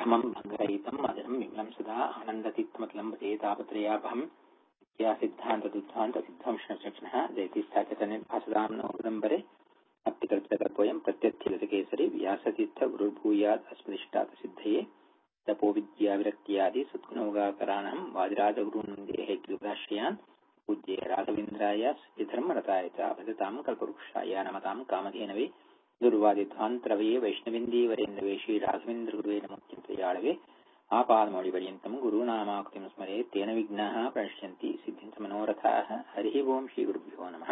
समं भङ्गरहितं मधुरं विमलं सदा आनन्दतीर्थमखिलं भजे तापत्रयापहं या सिद्धान्तदुद्धान्तसिद्धंशनः जयतीर्थाचतनिर्भासदां नो उदम्बरे अप्तिकल्पितकल्पोऽयं प्रत्यर्थिलसकेसरि व्यासतीर्थ गुरुर्भूयात् अस्मदिष्टात् सिद्धये तपोविद्याविरक्त्यादि सद्गुणौगाकराणं वादिराजगुरून् हेग्युदाश्रयान् पूज्ये राघवेन्द्राय सिद्धधर्मरताय च भजतां कल्पवृक्षाय नमतां कामधेनवे ದುರ್ವಾದಿಧ್ವಾಂತರವೇ ವೈಷ್ಣವಿಂದೀವರೇಂದ್ರವೇ ಶ್ರೀ ರಾಘವೇಂದ್ರ ಗುರುವೇ ನಮೋತ್ಯಂತಯಾಳವೇ ಆಪಾದಮೌಳಿಪರ್ಯಂತಂ ಗುರುನಾಮಾಕೃತಿಂ ಸ್ಮರೆ ತೇನ ವಿಘ್ನಾಃ ಪ್ರಣಶ್ಯಂತಿ ಸಿದ್ಧಿಂತ ಮನೋರಥಾಃ ಹರಿ ಓಂ ಶ್ರೀ ಗುರುಭ್ಯೋ ನಮಃ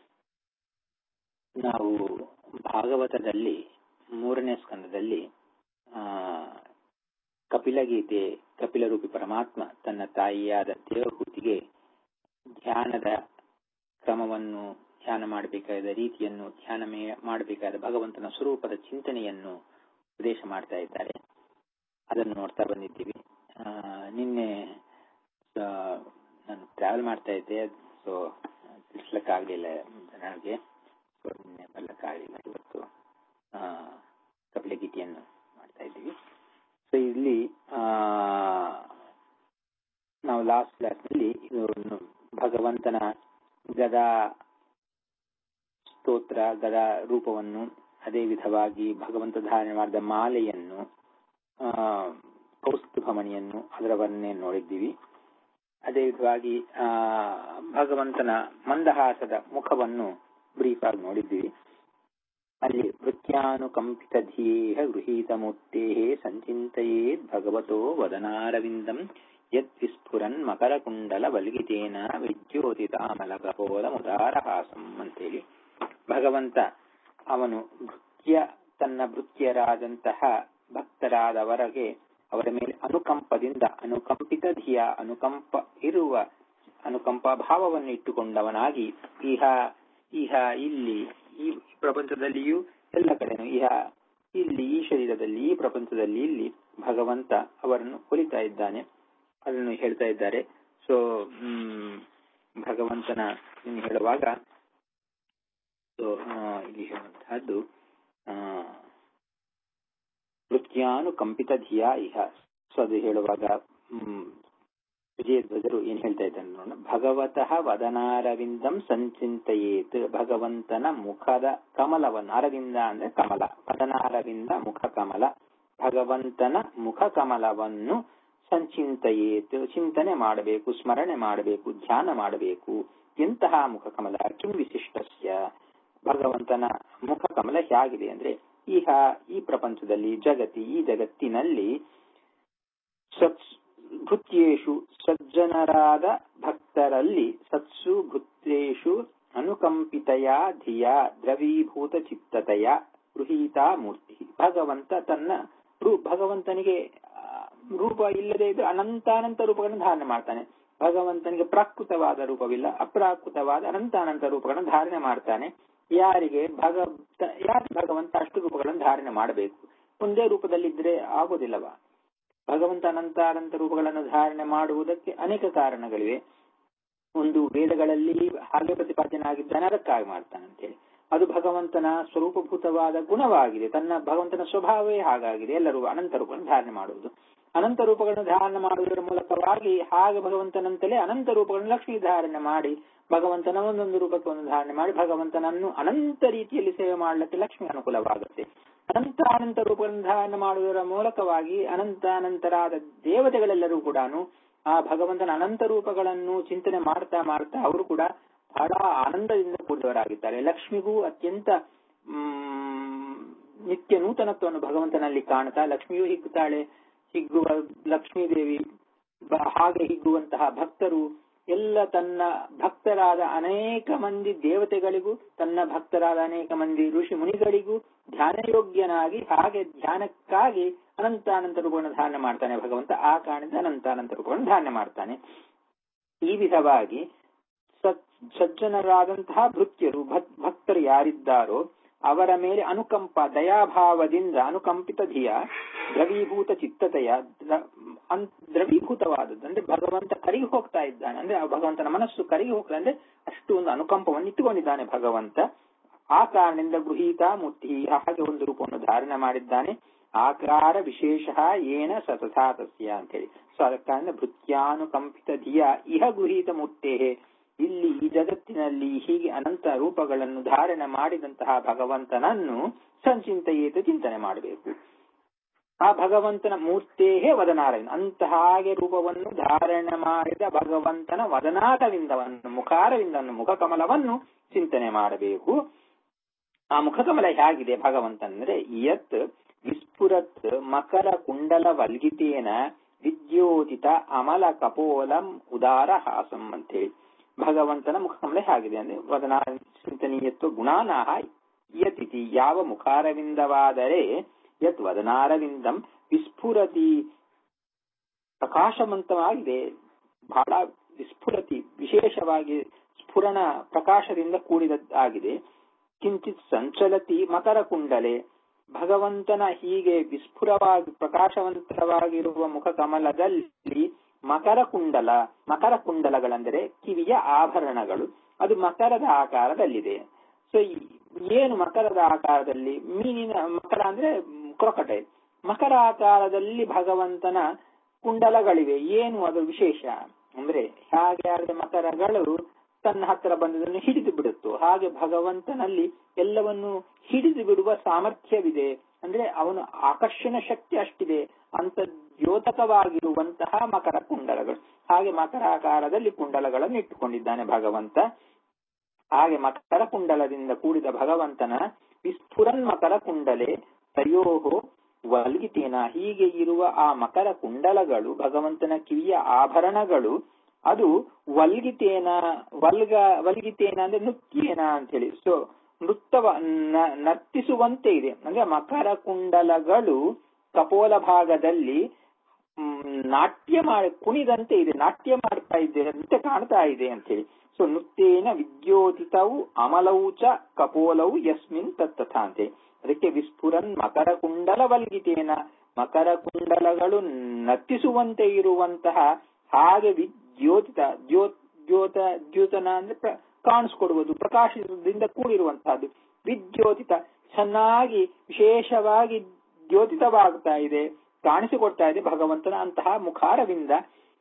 ನಾವು ಭಾಗವತದಲ್ಲಿ ಮೂರನೇ ಸ್ಕಂದದಲ್ಲಿ ಆ ಕಪಿಲಗೀತೆ ಕಪಿಲರೂಪಿ ಪರಮಾತ್ಮ ತನ್ನ ತಾಯಿಯಾದ ದೇವಹೂತಿಗೆ ಧ್ಯಾನದ ಕ್ರಮವನ್ನು ಧ್ಯಾನ ಮಾಡಬೇಕಾದ ರೀತಿಯನ್ನು ಧ್ಯಾನ ಮಾಡಬೇಕಾದ ಭಗವಂತನ ಸ್ವರೂಪದ ಚಿಂತನೆಯನ್ನು ಉಪದೇಶ ಮಾಡ್ತಾ ಇದ್ದಾರೆ ಅದನ್ನು ನೋಡ್ತಾ ಬಂದಿದ್ದೀವಿ ನಿನ್ನೆ ನಾನು ಟ್ರಾವೆಲ್ ಮಾಡ್ತಾ ಇದ್ದೆ ಸೊ ತಿಳಿಸ್ಲಿಕ್ಕಾಗಲಿಲ್ಲ ನನಗೆ ಸೊ ನಿನ್ನೆ ಬರ್ಲಿಕ್ಕಾಗಲಿಲ್ಲ ಇವತ್ತು ಕಪಿಲಗೀತೆಯನ್ನು ಮಾಡ್ತಾ ಇದ್ದೀವಿ ಸೊ ಇಲ್ಲಿ ನಾವು ಲಾಸ್ಟ್ ಕ್ಲಾಸ್ನಲ್ಲಿ ಇದು ಭಗವಂತನ ಗದಾ ಸ್ತೋತ್ರ ಗದಾ ರೂಪವನ್ನು ಅದೇ ವಿಧವಾಗಿ ಭಗವಂತ ಧಾರಣೆ ಮಾಡಿದ ಮಾಲೆಯನ್ನು ಕೌಸ್ತುಭಮಣಿಯನ್ನು ಅದರ ವರ್ಣನೆ ನೋಡಿದ್ದೀವಿ ಅದೇ ವಿಧವಾಗಿ ಆ ಭಗವಂತನ ಮಂದಹಾಸದ ಮುಖವನ್ನು ಬ್ರೀಫ್ ಆಗಿ ನೋಡಿದ್ದೀವಿ ಅಲ್ಲಿ ವೃತ್ಯಾನುಕಂಪಿತ ಧ್ಯೇಹ ಗೃಹೀತ ಮೂರ್ತೆ ಸಂಚಿಂತೆಯೇದ್ ಭಗವತೋ ವದನಾರವಿಂದಂ ಯದ್ ವಿಸ್ಫುರನ್ ಮಕರ ಕುಂಡಲ ಬಲ್ಗಿತೇನ ವಿದ್ಯೋತಿತಾಮಲ ಕಪೋಲ ಮುದಾರಹಾಸಂ ಅಂತೇಳಿ ಭಗವಂತ ಅವನು ಭೃತ್ಯ ತನ್ನ ಭೃತ್ಯರಾದಂತಹ ಭಕ್ತರಾದವರೆಗೆ ಅವರ ಮೇಲೆ ಅನುಕಂಪದಿಂದ ಅನುಕಂಪಿತ ಧಿಯ ಅನುಕಂಪ ಇರುವ ಅನುಕಂಪ ಭಾವವನ್ನು ಇಟ್ಟುಕೊಂಡವನಾಗಿ ಇಹ ಇಹ ಇಲ್ಲಿ ಈ ಪ್ರಪಂಚದಲ್ಲಿಯೂ ಎಲ್ಲ ಕಡೆನೂ ಇಹ ಇಲ್ಲಿ ಈ ಶರೀರದಲ್ಲಿ ಈ ಪ್ರಪಂಚದಲ್ಲಿ ಇಲ್ಲಿ ಭಗವಂತ ಅವರನ್ನು ಹೊಲಿತಾ ಇದ್ದಾನೆ ಅದನ್ನು ಹೇಳ್ತಾ ಇದ್ದಾರೆ ಸೊ ಹ್ಮ್ ಭಗವಂತನ ಹೇಳುವಾಗ ಸೊ ಇಲ್ಲಿ ಹೇಳುವಂತಹದ್ದು ನೃತ್ಯಾನುಕಂಪಿತ ಧಿಯ ಇಹ ಸೊ ಅದು ಹೇಳುವಾಗ ಹ್ಮ್ ವಿಜಯಧ್ವಜರು ಏನ್ ಹೇಳ್ತಾ ಇದ್ದಾರೆ ನೋಡೋಣ ಭಗವತಃ ವದನಾರವಿಂದಂ ಸಂಚಿಂತೆಯೇತ್ ಭಗವಂತನ ಮುಖದ ಕಮಲವನ್ನು ಅರವಿಂದ ಅಂದ್ರೆ ಕಮಲ ವದನಾರವಿಂದ ಮುಖ ಕಮಲ ಭಗವಂತನ ಮುಖ ಕಮಲವನ್ನು ಸಂಚಿಂತೆಯೇತ್ ಚಿಂತನೆ ಮಾಡಬೇಕು ಸ್ಮರಣೆ ಮಾಡಬೇಕು ಧ್ಯಾನ ಮಾಡಬೇಕು ಎಂತಹ ಮುಖ ಕಮಲ ಕಿಂ ವಿಶಿಷ್ಟಸ್ಯ ಭಗವಂತನ ಮುಖ ಕಮಲ ಹೇಗಿದೆ ಅಂದ್ರೆ ಇಹ ಈ ಪ್ರಪಂಚದಲ್ಲಿ ಜಗತಿ ಈ ಜಗತ್ತಿನಲ್ಲಿ ಭೃತ್ಯೇಶು ಸಜ್ಜನರಾದ ಭಕ್ತರಲ್ಲಿ ಸತ್ಸು ಭೃತ್ಯೇಶು ಅನುಕಂಪಿತೆಯ ಧಿಯ ದ್ರವೀಭೂತ ಚಿತ್ತತೆಯ ಗೃಹೀತ ಮೂರ್ತಿ ಭಗವಂತ ತನ್ನ ಭಗವಂತನಿಗೆ ರೂಪ ಇಲ್ಲದೆ ಇದ್ದು ಅನಂತಾನಂತ ರೂಪಗಳನ್ನು ಧಾರಣೆ ಮಾಡ್ತಾನೆ ಭಗವಂತನಿಗೆ ಪ್ರಾಕೃತವಾದ ರೂಪವಿಲ್ಲ ಅಪ್ರಾಕೃತವಾದ ಅನಂತಾನಂತ ರೂಪಗಳನ್ನು ಧಾರಣೆ ಮಾಡ್ತಾನೆ ಯಾರಿಗೆ ಭಗವಂತ ಯಾಕೆ ಭಗವಂತ ಅಷ್ಟು ರೂಪಗಳನ್ನು ಧಾರಣೆ ಮಾಡಬೇಕು ಒಂದೇ ರೂಪದಲ್ಲಿದ್ರೆ ಆಗೋದಿಲ್ಲವಾ ಭಗವಂತ ಅನಂತ ಅನಂತ ರೂಪಗಳನ್ನು ಧಾರಣೆ ಮಾಡುವುದಕ್ಕೆ ಅನೇಕ ಕಾರಣಗಳಿವೆ ಒಂದು ವೇದಗಳಲ್ಲಿ ಹಾಗೆ ಪ್ರತಿಪಾದನಾಗಿದ್ದಾನೆ ಅದಕ್ಕಾಗಿ ಮಾಡ್ತಾನೆ ಅಂತೇಳಿ ಅದು ಭಗವಂತನ ಸ್ವರೂಪಭೂತವಾದ ಗುಣವಾಗಿದೆ ತನ್ನ ಭಗವಂತನ ಸ್ವಭಾವವೇ ಹಾಗಾಗಿದೆ ಎಲ್ಲರೂ ಅನಂತ ರೂಪಗಳನ್ನು ಧಾರಣೆ ಮಾಡುವುದು ಅನಂತ ರೂಪಗಳನ್ನು ಧಾರಣೆ ಮಾಡುವುದರ ಮೂಲಕವಾಗಿ ಹಾಗೆ ಭಗವಂತನಂತಲೇ ಅನಂತ ರೂಪಗಳನ್ನು ಲಕ್ಷ್ಮಿ ಧಾರಣೆ ಮಾಡಿ ಭಗವಂತನ ಒಂದೊಂದು ರೂಪಕ್ಕೆ ಒಂದು ಧಾರಣೆ ಮಾಡಿ ಭಗವಂತನನ್ನು ಅನಂತ ರೀತಿಯಲ್ಲಿ ಸೇವೆ ಮಾಡಲಿಕ್ಕೆ ಲಕ್ಷ್ಮಿ ಅನುಕೂಲವಾಗುತ್ತೆ ಅನಂತ ಅನಂತ ರೂಪಗಳನ್ನು ಧಾರಣೆ ಮಾಡುವುದರ ಮೂಲಕವಾಗಿ ಅನಂತ ಅನಂತರಾದ ದೇವತೆಗಳೆಲ್ಲರೂ ಕೂಡ ಆ ಭಗವಂತನ ಅನಂತ ರೂಪಗಳನ್ನು ಚಿಂತನೆ ಮಾಡ್ತಾ ಮಾಡ್ತಾ ಅವರು ಕೂಡ ಬಹಳ ಆನಂದದಿಂದ ಕೂಡಿದವರಾಗಿದ್ದಾರೆ ಲಕ್ಷ್ಮಿಗೂ ಅತ್ಯಂತ ಹ್ಮ್ ನಿತ್ಯ ನೂತನತ್ವವನ್ನು ಭಗವಂತನಲ್ಲಿ ಕಾಣ್ತಾ ಲಕ್ಷ್ಮಿಯೂ ಹಿಗ್ಗುತ್ತಾಳೆ ಹಿಗ್ಗುವ ಲಕ್ಷ್ಮೀ ದೇವಿ ಹಾಗೆ ಹಿಗ್ಗುವಂತಹ ಭಕ್ತರು ಎಲ್ಲ ತನ್ನ ಭಕ್ತರಾದ ಅನೇಕ ಮಂದಿ ದೇವತೆಗಳಿಗೂ ತನ್ನ ಭಕ್ತರಾದ ಅನೇಕ ಮಂದಿ ಋಷಿ ಮುನಿಗಳಿಗೂ ಧ್ಯಾನಯೋಗ್ಯನಾಗಿ ಹಾಗೆ ಧ್ಯಾನಕ್ಕಾಗಿ ಅನಂತ ಅನಂತ ರೂಪಗಳನ್ನು ಧಾರಣೆ ಮಾಡ್ತಾನೆ ಭಗವಂತ ಆ ಕಾರಣದಿಂದ ಅನಂತ ಅನಂತ ರೂಪಗಳನ್ನು ಧಾರಣೆ ಮಾಡ್ತಾನೆ ಈ ವಿಧವಾಗಿ ಸಜ್ಜನರಾದಂತಹ ಭೃತ್ಯರು ಭಕ್ತರು ಯಾರಿದ್ದಾರೋ ಅವರ ಮೇಲೆ ಅನುಕಂಪ ದಯಾಭಾವದಿಂದ ಅನುಕಂಪಿತ ಧಿಯ ದ್ರವೀಭೂತ ಚಿತ್ತತೆಯ ದ್ರವೀಭೂತವಾದದ್ದು ಅಂದ್ರೆ ಭಗವಂತ ಕರಿಗೆ ಹೋಗ್ತಾ ಇದ್ದಾನೆ ಅಂದ್ರೆ ಭಗವಂತನ ಮನಸ್ಸು ಕರಿಗೆ ಹೋಗ್ತಾ ಅಂದ್ರೆ ಅಷ್ಟು ಒಂದು ಅನುಕಂಪವನ್ನು ಇಟ್ಟುಕೊಂಡಿದ್ದಾನೆ ಭಗವಂತ ಆ ಕಾರಣದಿಂದ ಗೃಹೀತ ಮೂರ್ತಿ ಹಾಗೆ ಒಂದು ರೂಪವನ್ನು ಧಾರಣೆ ಮಾಡಿದ್ದಾನೆ ಆಕಾರ ವಿಶೇಷ ಏನ ಸತಥಾ ತಸ್ಯ ಅಂತೇಳಿ ಸೊ ಅದಕ್ಕಾಗಿ ಭೃತ್ಯಾನುಕಂಪಿತ ಧಿಯ ಇಹ ಗೃಹೀತ ಮೂರ್ತೆ ಇಲ್ಲಿ ಈ ಜಗತ್ತಿನಲ್ಲಿ ಹೀಗೆ ಅನಂತ ರೂಪಗಳನ್ನು ಧಾರಣೆ ಮಾಡಿದಂತಹ ಭಗವಂತನನ್ನು ಸಂಚಿಂತೆಯೇತು ಚಿಂತನೆ ಮಾಡಬೇಕು ಆ ಭಗವಂತನ ಮೂರ್ತೇಹೇ ವದನಾರವಿಂದ ಅಂತಹ ಹಾಗೆ ರೂಪವನ್ನು ಧಾರಣೆ ಮಾಡಿದ ಭಗವಂತನ ವದನಾರವಿಂದವನ್ನು ಮುಖಾರವಿಂದವನ್ನು ಮುಖಕಮಲವನ್ನು ಚಿಂತನೆ ಮಾಡಬೇಕು ಆ ಮುಖಕಮಲ ಹೇಗಿದೆ ಭಗವಂತಂದ್ರೆ ಯತ್ ವಿಸ್ಫುರತ್ ಮಕರ ಕುಂಡಲ ವಲ್ಗಿತೇನ ವಿದ್ಯೋತಿತ ಅಮಲ ಕಪೋಲಂ ಉದಾರ ಹಾಸಂ ಅಂತೇಳಿ ಭಗವಂತನ ಮುಖಕಮಲ ಹೇಗಿದೆ ಅಂದ್ರೆ ವದನ ಚಿಂತನೀಯತ್ವ ಗುಣಾನಾಹ ಯತಿಥಿ ಯಾವ ಮುಖಾರವಿಂದವಾದರೆ ಯತ್ ವದನಾರವಿಂದಂ ವಿಸ್ಫುರತಿ ಪ್ರಕಾಶವಂತವಾಗಿದೆ ಬಹಳ ವಿಸ್ಫುರತಿ ವಿಶೇಷವಾಗಿ ಸ್ಫುರಣ ಪ್ರಕಾಶದಿಂದ ಕೂಡಿದದ್ದಾಗಿದೆ ಕಿಂಚಿತ್ ಸಂಚಲತಿ ಮಕರ ಕುಂಡಲೆ ಭಗವಂತನ ಹೀಗೆ ವಿಸ್ಫುರವಾಗಿ ಪ್ರಕಾಶವಂತವಾಗಿರುವ ಮುಖ ಕಮಲದಲ್ಲಿ ಮಕರ ಕುಂಡಲ ಮಕರ ಕುಂಡಲಗಳೆಂದರೆ ಕಿವಿಯ ಆಭರಣಗಳು ಅದು ಮಕರದ ಆಕಾರದಲ್ಲಿದೆ ಸೊ ಏನು ಮಕರದ ಆಕಾರದಲ್ಲಿ ಮೀನಿನ ಮಕರ ಅಂದ್ರೆ ಕ್ರೊಕಟೈಲ್ ಮಕರ ಆಕಾರದಲ್ಲಿ ಭಗವಂತನ ಕುಂಡಲಗಳಿವೆ ಏನು ಅದು ವಿಶೇಷ ಅಂದ್ರೆ ಹಾಗೆ ಆದ್ರೆ ಮಕರಗಳು ತನ್ನ ಹತ್ತಿರ ಬಂದದನ್ನು ಹಿಡಿದು ಬಿಡುತ್ತೋ ಹಾಗೆ ಭಗವಂತನಲ್ಲಿ ಎಲ್ಲವನ್ನು ಹಿಡಿದು ಬಿಡುವ ಸಾಮರ್ಥ್ಯವಿದೆ ಅಂದ್ರೆ ಅವನು ಆಕರ್ಷಣ ಶಕ್ತಿ ಅಷ್ಟಿದೆ ಅಂತ ದ್ಯೋತಕವಾಗಿರುವಂತಹ ಮಕರ ಕುಂಡಲಗಳು ಹಾಗೆ ಮಕರಾಕಾರದಲ್ಲಿ ಕುಂಡಲಗಳನ್ನು ಇಟ್ಟುಕೊಂಡಿದ್ದಾನೆ ಭಗವಂತ ಹಾಗೆ ಮಕರ ಕುಂಡಲದಿಂದ ಕೂಡಿದ ಭಗವಂತನ ವಿಸ್ಫುರನ್ ಮಕರ ಕುಂಡಲೆ ತಯೋಹೋ ವಲ್ಗಿತೇನ ಹೀಗೆ ಇರುವ ಆ ಮಕರ ಕುಂಡಲಗಳು ಭಗವಂತನ ಕಿವಿಯ ಆಭರಣಗಳು ಅದು ವಲ್ಗಿತೇನ ವಲ್ಗ ವಲ್ಗಿತೇನ ಅಂದ್ರೆ ನೃತ್ಯೇನ ಅಂತ ಹೇಳಿ ಸೊ ನೃತ್ಯವ ನರ್ತಿಸುವಂತೆ ಇದೆ ಅಂದ್ರೆ ಮಕರ ಕುಂಡಲಗಳು ಕಪೋಲ ಭಾಗದಲ್ಲಿ ನಾಟ್ಯ ಮಾಡಿ ಕುಣಿದಂತೆ ಇದೆ ನಾಟ್ಯ ಮಾಡ್ತಾ ಇದೆ ಅಂತ ಕಾಣ್ತಾ ಇದೆ ಅಂತ ಹೇಳಿ ಸೊ ನೃತ್ಯೇನ ವಿದ್ಯೋತಿತವು ಅಮಲವು ಚ ಕಪೋಲವು ಯಸ್ಮಿನ್ ತತ್ತಥಾ ಅಂತೇಳಿ ಅದಕ್ಕೆ ವಿಸ್ಫುರನ್ ಮಕರ ಕುಂಡಲ ವಲ್ಗಿತೇನ ಮಕರ ಕುಂಡಲಗಳು ನರ್ತಿಸುವಂತೆ ಇರುವಂತಹ ಹಾಗೆ ವಿದ್ಯೋತಿತ ದ್ಯೋ ದ್ಯೋತ ದ್ಯೋತನ ಅಂದ್ರೆ ಕಾಣಿಸ್ಕೊಡುವುದು ಪ್ರಕಾಶದಿಂದ ಕೂಡಿರುವಂತಹದ್ದು ವಿದ್ಯೋತಿತ ಚೆನ್ನಾಗಿ ವಿಶೇಷವಾಗಿ ದ್ಯೋತಿತವಾಗ್ತಾ ಇದೆ ಕಾಣಿಸಿಕೊಡ್ತಾ ಇದೆ ಭಗವಂತನ ಅಂತಹ ಮುಖಾರವಿಂದ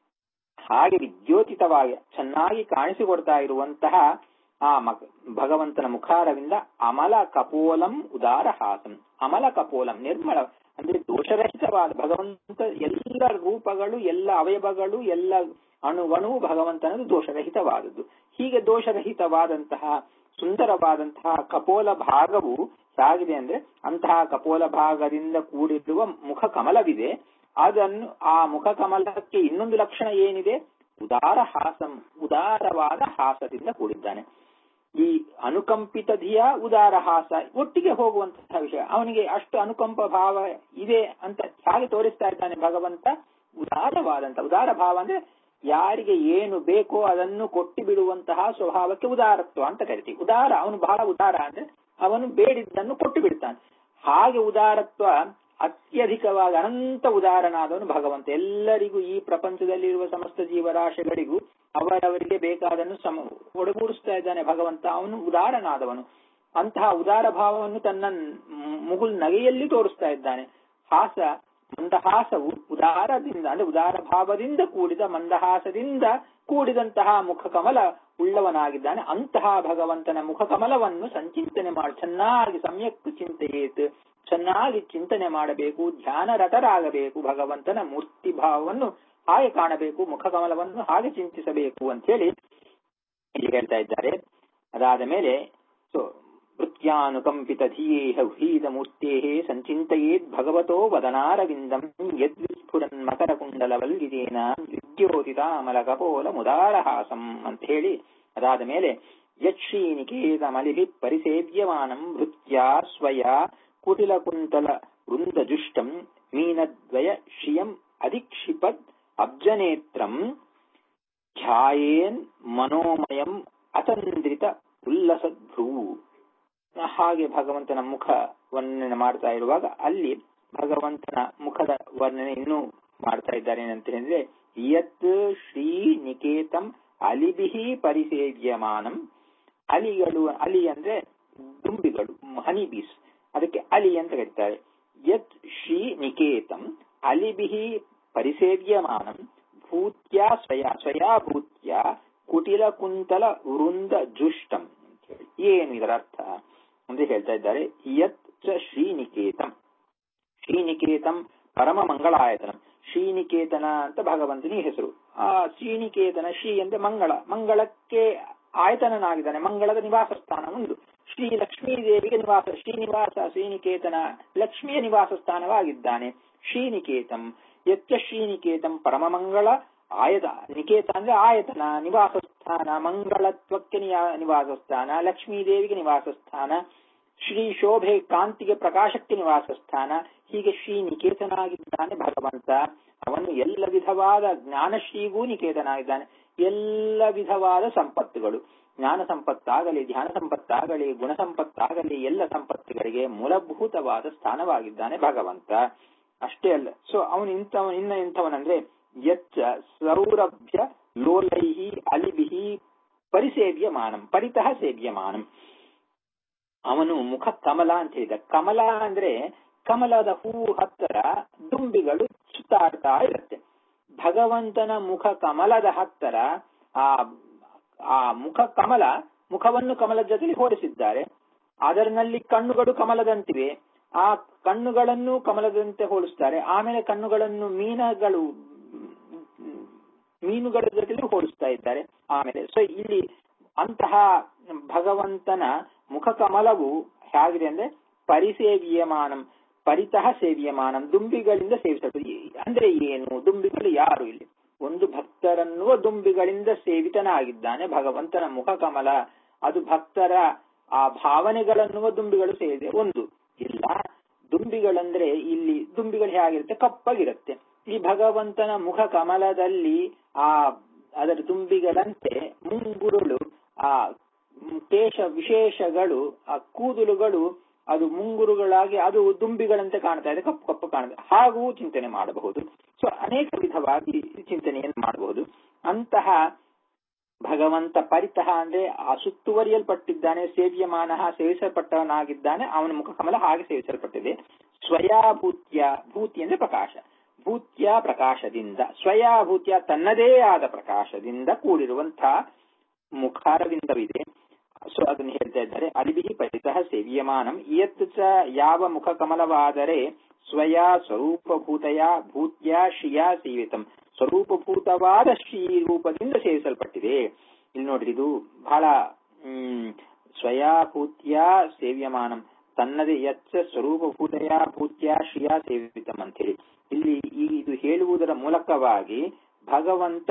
ಹಾಗೆ ವಿದ್ಯೋತಿತವಾಗಿ ಚೆನ್ನಾಗಿ ಕಾಣಿಸಿಕೊಡ್ತಾ ಇರುವಂತಹ ಆ ಭಗವಂತನ ಮುಖಾರವಿಂದ ಅಮಲ ಕಪೋಲಂ ಉದಾರ ಹಾಸಂ ಅಮಲ ಕಪೋಲಂ ನಿರ್ಮಲ ಅಂದ್ರೆ ದೋಷರಹಿತವಾದ ಭಗವಂತ ಎಲ್ಲ ರೂಪಗಳು ಎಲ್ಲ ಅವಯವಗಳು ಎಲ್ಲ ಅಣುವಣು ಭಗವಂತನದು ದೋಷರಹಿತವಾದದ್ದು ಹೀಗೆ ದೋಷರಹಿತವಾದಂತಹ ಸುಂದರವಾದಂತಹ ಕಪೋಲ ಭಾಗವು ಹೇಗಿದೆ ಅಂದ್ರೆ ಅಂತಹ ಕಪೋಲ ಭಾಗದಿಂದ ಕೂಡಿರುವ ಮುಖ ಕಮಲವಿದೆ ಅದನ್ನು ಆ ಮುಖ ಕಮಲಕ್ಕೆ ಇನ್ನೊಂದು ಲಕ್ಷಣ ಏನಿದೆ ಉದಾರ ಹಾಸಂ ಉದಾರವಾದ ಹಾಸದಿಂದ ಕೂಡಿದ್ದಾನೆ ಈ ಅನುಕಂಪಿತ ಧಿಯ ಉದಾರ ಹಾಸ ಒಟ್ಟಿಗೆ ಹೋಗುವಂತಹ ವಿಷಯ ಅವನಿಗೆ ಅಷ್ಟು ಅನುಕಂಪ ಭಾವ ಇದೆ ಅಂತ ಹೇಗೆ ತೋರಿಸ್ತಾ ಇದ್ದಾನೆ ಭಗವಂತ ಉದಾರವಾದಂತ ಉದಾರ ಭಾವ ಅಂದ್ರೆ ಯಾರಿಗೆ ಏನು ಬೇಕೋ ಅದನ್ನು ಕೊಟ್ಟು ಬಿಡುವಂತಹ ಸ್ವಭಾವಕ್ಕೆ ಉದಾರತ್ವ ಅಂತ ಕರಿತೀವಿ ಉದಾರ ಅವನು ಬಹಳ ಉದಾರ ಅಂದ್ರೆ ಅವನು ಬೇಡಿದ್ದನ್ನು ಕೊಟ್ಟು ಬಿಡ್ತಾನೆ ಹಾಗೆ ಉದಾರತ್ವ ಅತ್ಯಧಿಕವಾಗಿ ಅನಂತ ಉದಾಹರಣಾದವನು ಭಗವಂತ ಎಲ್ಲರಿಗೂ ಈ ಪ್ರಪಂಚದಲ್ಲಿರುವ ಸಮಸ್ತ ಜೀವರಾಶಿಗಳಿಗೂ ಅವರವರಿಗೆ ಬೇಕಾದನ್ನು ಸಮ ಒಡಗೂಡಿಸ್ತಾ ಇದ್ದಾನೆ ಭಗವಂತ ಅವನು ಉದಾರನಾದವನು ಅಂತಹ ಉದಾರ ಭಾವವನ್ನು ತನ್ನ ಮುಗುಲ್ ನಗೆಯಲ್ಲಿ ತೋರಿಸ್ತಾ ಇದ್ದಾನೆ ಹಾಸ ಮಂದಹಾಸವು ಉದಾರದಿಂದ ಅಂದ್ರೆ ಉದಾರ ಭಾವದಿಂದ ಕೂಡಿದ ಮಂದಹಾಸದಿಂದ ಕೂಡಿದಂತಹ ಮುಖ ಕಮಲ ಉಳ್ಳವನಾಗಿದ್ದಾನೆ ಅಂತಹ ಭಗವಂತನ ಮುಖ ಕಮಲವನ್ನು ಸಂಚಿಂತನೆ ಮಾಡಿ ಚೆನ್ನಾಗಿ ಸಮ್ಯಕ್ ಚಿಂತೆಯೇತ್ ಚೆನ್ನಾಗಿ ಚಿಂತನೆ ಮಾಡಬೇಕು ಧ್ಯಾನರತರಾಗಬೇಕು ಭಗವಂತನ ಮೂರ್ತಿ ಭಾವವನ್ನು ಹಾಗೆ ಕಾಣಬೇಕು ಮುಖ ಕಮಲವನ್ನು ಹಾಗೆ ಚಿಂತಿಸಬೇಕು ಅಂತ ಹೇಳಿ ಇಲ್ಲಿ ಹೇಳ್ತಾ ಇದ್ದಾರೆ ಅದಾದ ಮೇಲೆ ಸೊ ವೃತ್ಯಾನುಕಂಪಿತ ಧೀಯೇಹ ಹೃಹೀತ ಮೂರ್ತೇಃ ಸಂಚಿಂತಯೇದ್ ಭಗವತೋ ವದನಾರವಿಂದಂ ಯದ್ವಿಸ್ಫುರನ್ ಮಕರ ಕುಂಡಲವಲ್ಗಿದೇನ ವಿದ್ಯೋತಿತಾಮಲ ಕಪೋಲ ಮುದಾರಹಾಸಂ ಅಂತ ಹೇಳಿ ಅದಾದ ಮೇಲೆ ಯಕ್ಷೀನಿಕೇತ ಮಲಿಭಿ ಪರಿಸೇವ್ಯಮಾನಂ ಭೃತ್ಯಾ ಸ್ವಯ ಕುಟಿಲ ಕುಂತಲ ವೃಂದಜುಷ್ಟಂ ಮೀನದ್ವಯ ಶ್ರಿಯಂ ಅಧಿಕ್ಷಿಪದ್ ಅಬ್ಜನೇತ್ರಂ ಧ್ಯಾಯೇನ್ ಮನೋಮಯಂ ಅತಂದ್ರಿತ ಉಲ್ಲಸದ್ಭ್ರೂ ಹಾಗೆ ಭಗವಂತನ ಮುಖ ವರ್ಣನೆ ಮಾಡ್ತಾ ಇರುವಾಗ ಅಲ್ಲಿ ಭಗವಂತನ ಮುಖದ ವರ್ಣನೆ ಇನ್ನೂ ಮಾಡ್ತಾ ಇದ್ದಾರೆ ಏನಂತ ಹೇಳಿದ್ರೆ ಯತ್ ಶ್ರೀ ನಿಕೇತಂ ಅಲಿಬಿಹಿ ಪರಿಸೇವ್ಯಮಾನಂ ಅಲಿಗಳು ಅಲಿ ಅಂದ್ರೆ ದುಂಬಿಗಳು ಹನಿ ಬೀಸ್ ಅದಕ್ಕೆ ಅಲಿ ಅಂತ ಕರೀತಾರೆ ಯತ್ ಶ್ರೀ ನಿಕೇತಂ ಅಲಿಭಿಃ ಪರಿಸೇವ್ಯಮಾನಂ ಭೂತ್ಯಾ ಸ್ವಯ ಸ್ವಯಾ ಭೂತ್ಯ ಕುಟಿಲ ಕುಂತಲ ವೃಂದ ಜುಷ್ಟಂ ಏನು ಇದರ ಅರ್ಥ ಅಂದ್ರೆ ಹೇಳ್ತಾ ಇದ್ದಾರೆ ಯತ್ ಚ ಶ್ರೀನಿಕೇತಂ ಶ್ರೀನಿಕೇತಂ ಪರಮ ಮಂಗಳಾಯತನಂ ಶ್ರೀನಿಕೇತನ ಅಂತ ಭಗವಂತನಿಗೆ ಹೆಸರು ಆ ಶ್ರೀನಿಕೇತನ ಶ್ರೀ ಅಂದ್ರೆ ಮಂಗಳ ಮಂಗಳಕ್ಕೆ ಆಯತನನಾಗಿದ್ದಾನೆ ಮಂಗಳದ ನಿವಾಸ ಸ್ಥಾನ ಒಂದು ಶ್ರೀ ಲಕ್ಷ್ಮೀ ದೇವಿಗೆ ನಿವಾಸ ಶ್ರೀನಿವಾಸ ಶ್ರೀನಿಕೇತನ ಲಕ್ಷ್ಮಿಯ ನಿವಾಸ ಸ್ಥಾನವಾಗಿದ್ದಾನೆ ಶ್ರೀನಿಕೇತಂ ಯಚ್ಚ ಶ್ರೀನಿಕೇತಂ ಪರಮ ಮಂಗಳ ಆಯತ ನಿಕೇತ ಅಂದ್ರೆ ಆಯತನ ನಿವಾಸ ಸ್ಥಾನ ಮಂಗಳತ್ವಕ್ಕೆ ನಿವಾಸ ಸ್ಥಾನ ಲಕ್ಷ್ಮೀ ದೇವಿಗೆ ನಿವಾಸ ಸ್ಥಾನ ಶ್ರೀ ಶೋಭೆ ಕಾಂತಿಗೆ ಪ್ರಕಾಶಕ್ಕೆ ನಿವಾಸ ಸ್ಥಾನ ಹೀಗೆ ಶ್ರೀ ನಿಕೇತನಾಗಿದ್ದಾನೆ ಭಗವಂತ ಅವನು ಎಲ್ಲ ವಿಧವಾದ ಜ್ಞಾನಶ್ರೀಗೂ ನಿಕೇತನಾಗಿದ್ದಾನೆ ಎಲ್ಲ ವಿಧವಾದ ಸಂಪತ್ತುಗಳು ಜ್ಞಾನ ಸಂಪತ್ತಾಗಲಿ ಧ್ಯಾನ ಸಂಪತ್ತಾಗಲಿ ಗುಣ ಸಂಪತ್ತಾಗಲಿ ಎಲ್ಲ ಸಂಪತ್ತುಗಳಿಗೆ ಮೂಲಭೂತವಾದ ಸ್ಥಾನವಾಗಿದ್ದಾನೆ ಭಗವಂತ ಅಷ್ಟೇ ಅಲ್ಲ ಸೊ ಅವನು ಇಂಥವ ಇನ್ನ ಇಂಥವನಂದ್ರೆ ಯಚ್ಚ ಸೌರಭ್ಯ ಲೋಲೈಹಿ ಅಲಿಬಿಹಿ ಪರಿಸೇವ್ಯಮಾನಂ ಪರಿತಃ ಸೇವ್ಯಮಾನಂ ಅವನು ಮುಖ ಕಮಲ ಅಂತ ಹೇಳಿದ ಕಮಲ ಅಂದ್ರೆ ಕಮಲದ ಹೂ ಹತ್ತಿರ ದುಂಬಿಗಳು ಸುತ್ತಾಡ್ತಾ ಇರುತ್ತೆ ಭಗವಂತನ ಮುಖ ಕಮಲದ ಹತ್ತಿರ ಆ ಆ ಮುಖ ಕಮಲ ಮುಖವನ್ನು ಕಮಲದ ಜೊತೆಗೆ ಹೋಲಿಸಿದ್ದಾರೆ ಅದರಲ್ಲಿ ಕಣ್ಣುಗಳು ಕಮಲದಂತಿವೆ ಆ ಕಣ್ಣುಗಳನ್ನು ಕಮಲದಂತೆ ಹೋಲಿಸ್ತಾರೆ ಆಮೇಲೆ ಕಣ್ಣುಗಳನ್ನು ಮೀನಗಳು ಮೀನುಗಳ ಜೊತೆಗೆ ಹೋಲಿಸ್ತಾ ಇದ್ದಾರೆ ಆಮೇಲೆ ಸೊ ಇಲ್ಲಿ ಅಂತಹ ಭಗವಂತನ ಮುಖ ಕಮಲವು ಹೇಗಿದೆ ಅಂದ್ರೆ ಪರಿಸೇವ್ಯಮಾನಂ ಪರಿತಃ ಸೇವ್ಯಮಾನಂ ದುಂಬಿಗಳಿಂದ ಸೇವಿಸಲ್ಪಡಿ ಅಂದ್ರೆ ಏನು ದುಂಬಿಗಳು ಯಾರು ಇಲ್ಲಿ ಒಂದು ಭಕ್ತರನ್ನುವ ದುಂಬಿಗಳಿಂದ ಸೇವಿತನಾಗಿದ್ದಾನೆ ಭಗವಂತನ ಮುಖ ಕಮಲ ಅದು ಭಕ್ತರ ಆ ಭಾವನೆಗಳನ್ನುವ ದುಂಬಿಗಳು ಸೇರಿದೆ ಒಂದು ಇಲ್ಲ ದುಂಬಿಗಳಂದ್ರೆ ಇಲ್ಲಿ ದುಂಬಿಗಳು ಹೇಗಿರುತ್ತೆ ಕಪ್ಪಗಿರುತ್ತೆ ಈ ಭಗವಂತನ ಮುಖ ಕಮಲದಲ್ಲಿ ಆ ಅದರ ದುಂಬಿಗಳಂತೆ ಮುಂಗುರುಳು ಆ ಕೇಶ ವಿಶೇಷಗಳು ಆ ಕೂದಲುಗಳು ಅದು ಮುಂಗುರುಗಳಾಗಿ ಅದು ದುಂಬಿಗಳಂತೆ ಕಾಣ್ತಾ ಇದೆ ಕಪ್ಪು ಕಪ್ಪು ಕಾಣುತ್ತೆ ಹಾಗೂ ಚಿಂತನೆ ಮಾಡಬಹುದು ಸೊ ಅನೇಕ ವಿಧವಾಗಿ ಚಿಂತನೆಯನ್ನು ಮಾಡಬಹುದು ಅಂತಹ ಭಗವಂತ ಪರಿತಃ ಅಂದ್ರೆ ಆ ಸುತ್ತುವರಿಯಲ್ಪಟ್ಟಿದ್ದಾನೆ ಸೇವ್ಯಮಾನ ಸೇವಿಸಲ್ಪಟ್ಟವನಾಗಿದ್ದಾನೆ ಅವನ ಮುಖಕಮಲ ಹಾಗೆ ಸೇವಿಸಲ್ಪಟ್ಟಿದೆ ಸ್ವಯಾಭೂತ್ಯ ಭೂತಿ ಅಂದ್ರೆ ಪ್ರಕಾಶ ಭೂತ್ಯ ಪ್ರಕಾಶದಿಂದ ಸ್ವಯಾಭೂತ್ಯ ತನ್ನದೇ ಆದ ಪ್ರಕಾಶದಿಂದ ಕೂಡಿರುವಂತಹ ಮುಖಾರವಿಂದವಿದೆ ಸೊ ಅದನ್ನು ಹೇಳ್ತಾ ಇದ್ದಾರೆ ಅಲಿಬಿಹಿ ಪರಿತಃ ಸೇವ್ಯಮಾನಂ ಇಯತ್ ಚ ಯಾವ ಮುಖ ಕಮಲವಾದರೆ ಸ್ವಯ ಸ್ವರೂಪಭೂತಯ ಭೂತ್ಯ ಶ್ರಿಯ ಸೇವಿತಂ ಸ್ವರೂಪಭೂತವಾದ ಶ್ರೀ ರೂಪದಿಂದ ಸೇವಿಸಲ್ಪಟ್ಟಿದೆ ಇಲ್ಲಿ ನೋಡ್ರಿ ಇದು ಬಹಳ ಹ್ಮ್ ಸ್ವಯಾಭೂತ್ಯ ಸೇವ್ಯಮಾನಂ ತನ್ನದೇ ಯಚ್ಚ ಸ್ವರೂಪಭೂತಯ ಭೂತ್ಯ ಶ್ರಿಯ ಸೇವಿತಂ ಅಂತೇಳಿ ಇಲ್ಲಿ ಈ ಇದು ಹೇಳುವುದರ ಮೂಲಕವಾಗಿ ಭಗವಂತ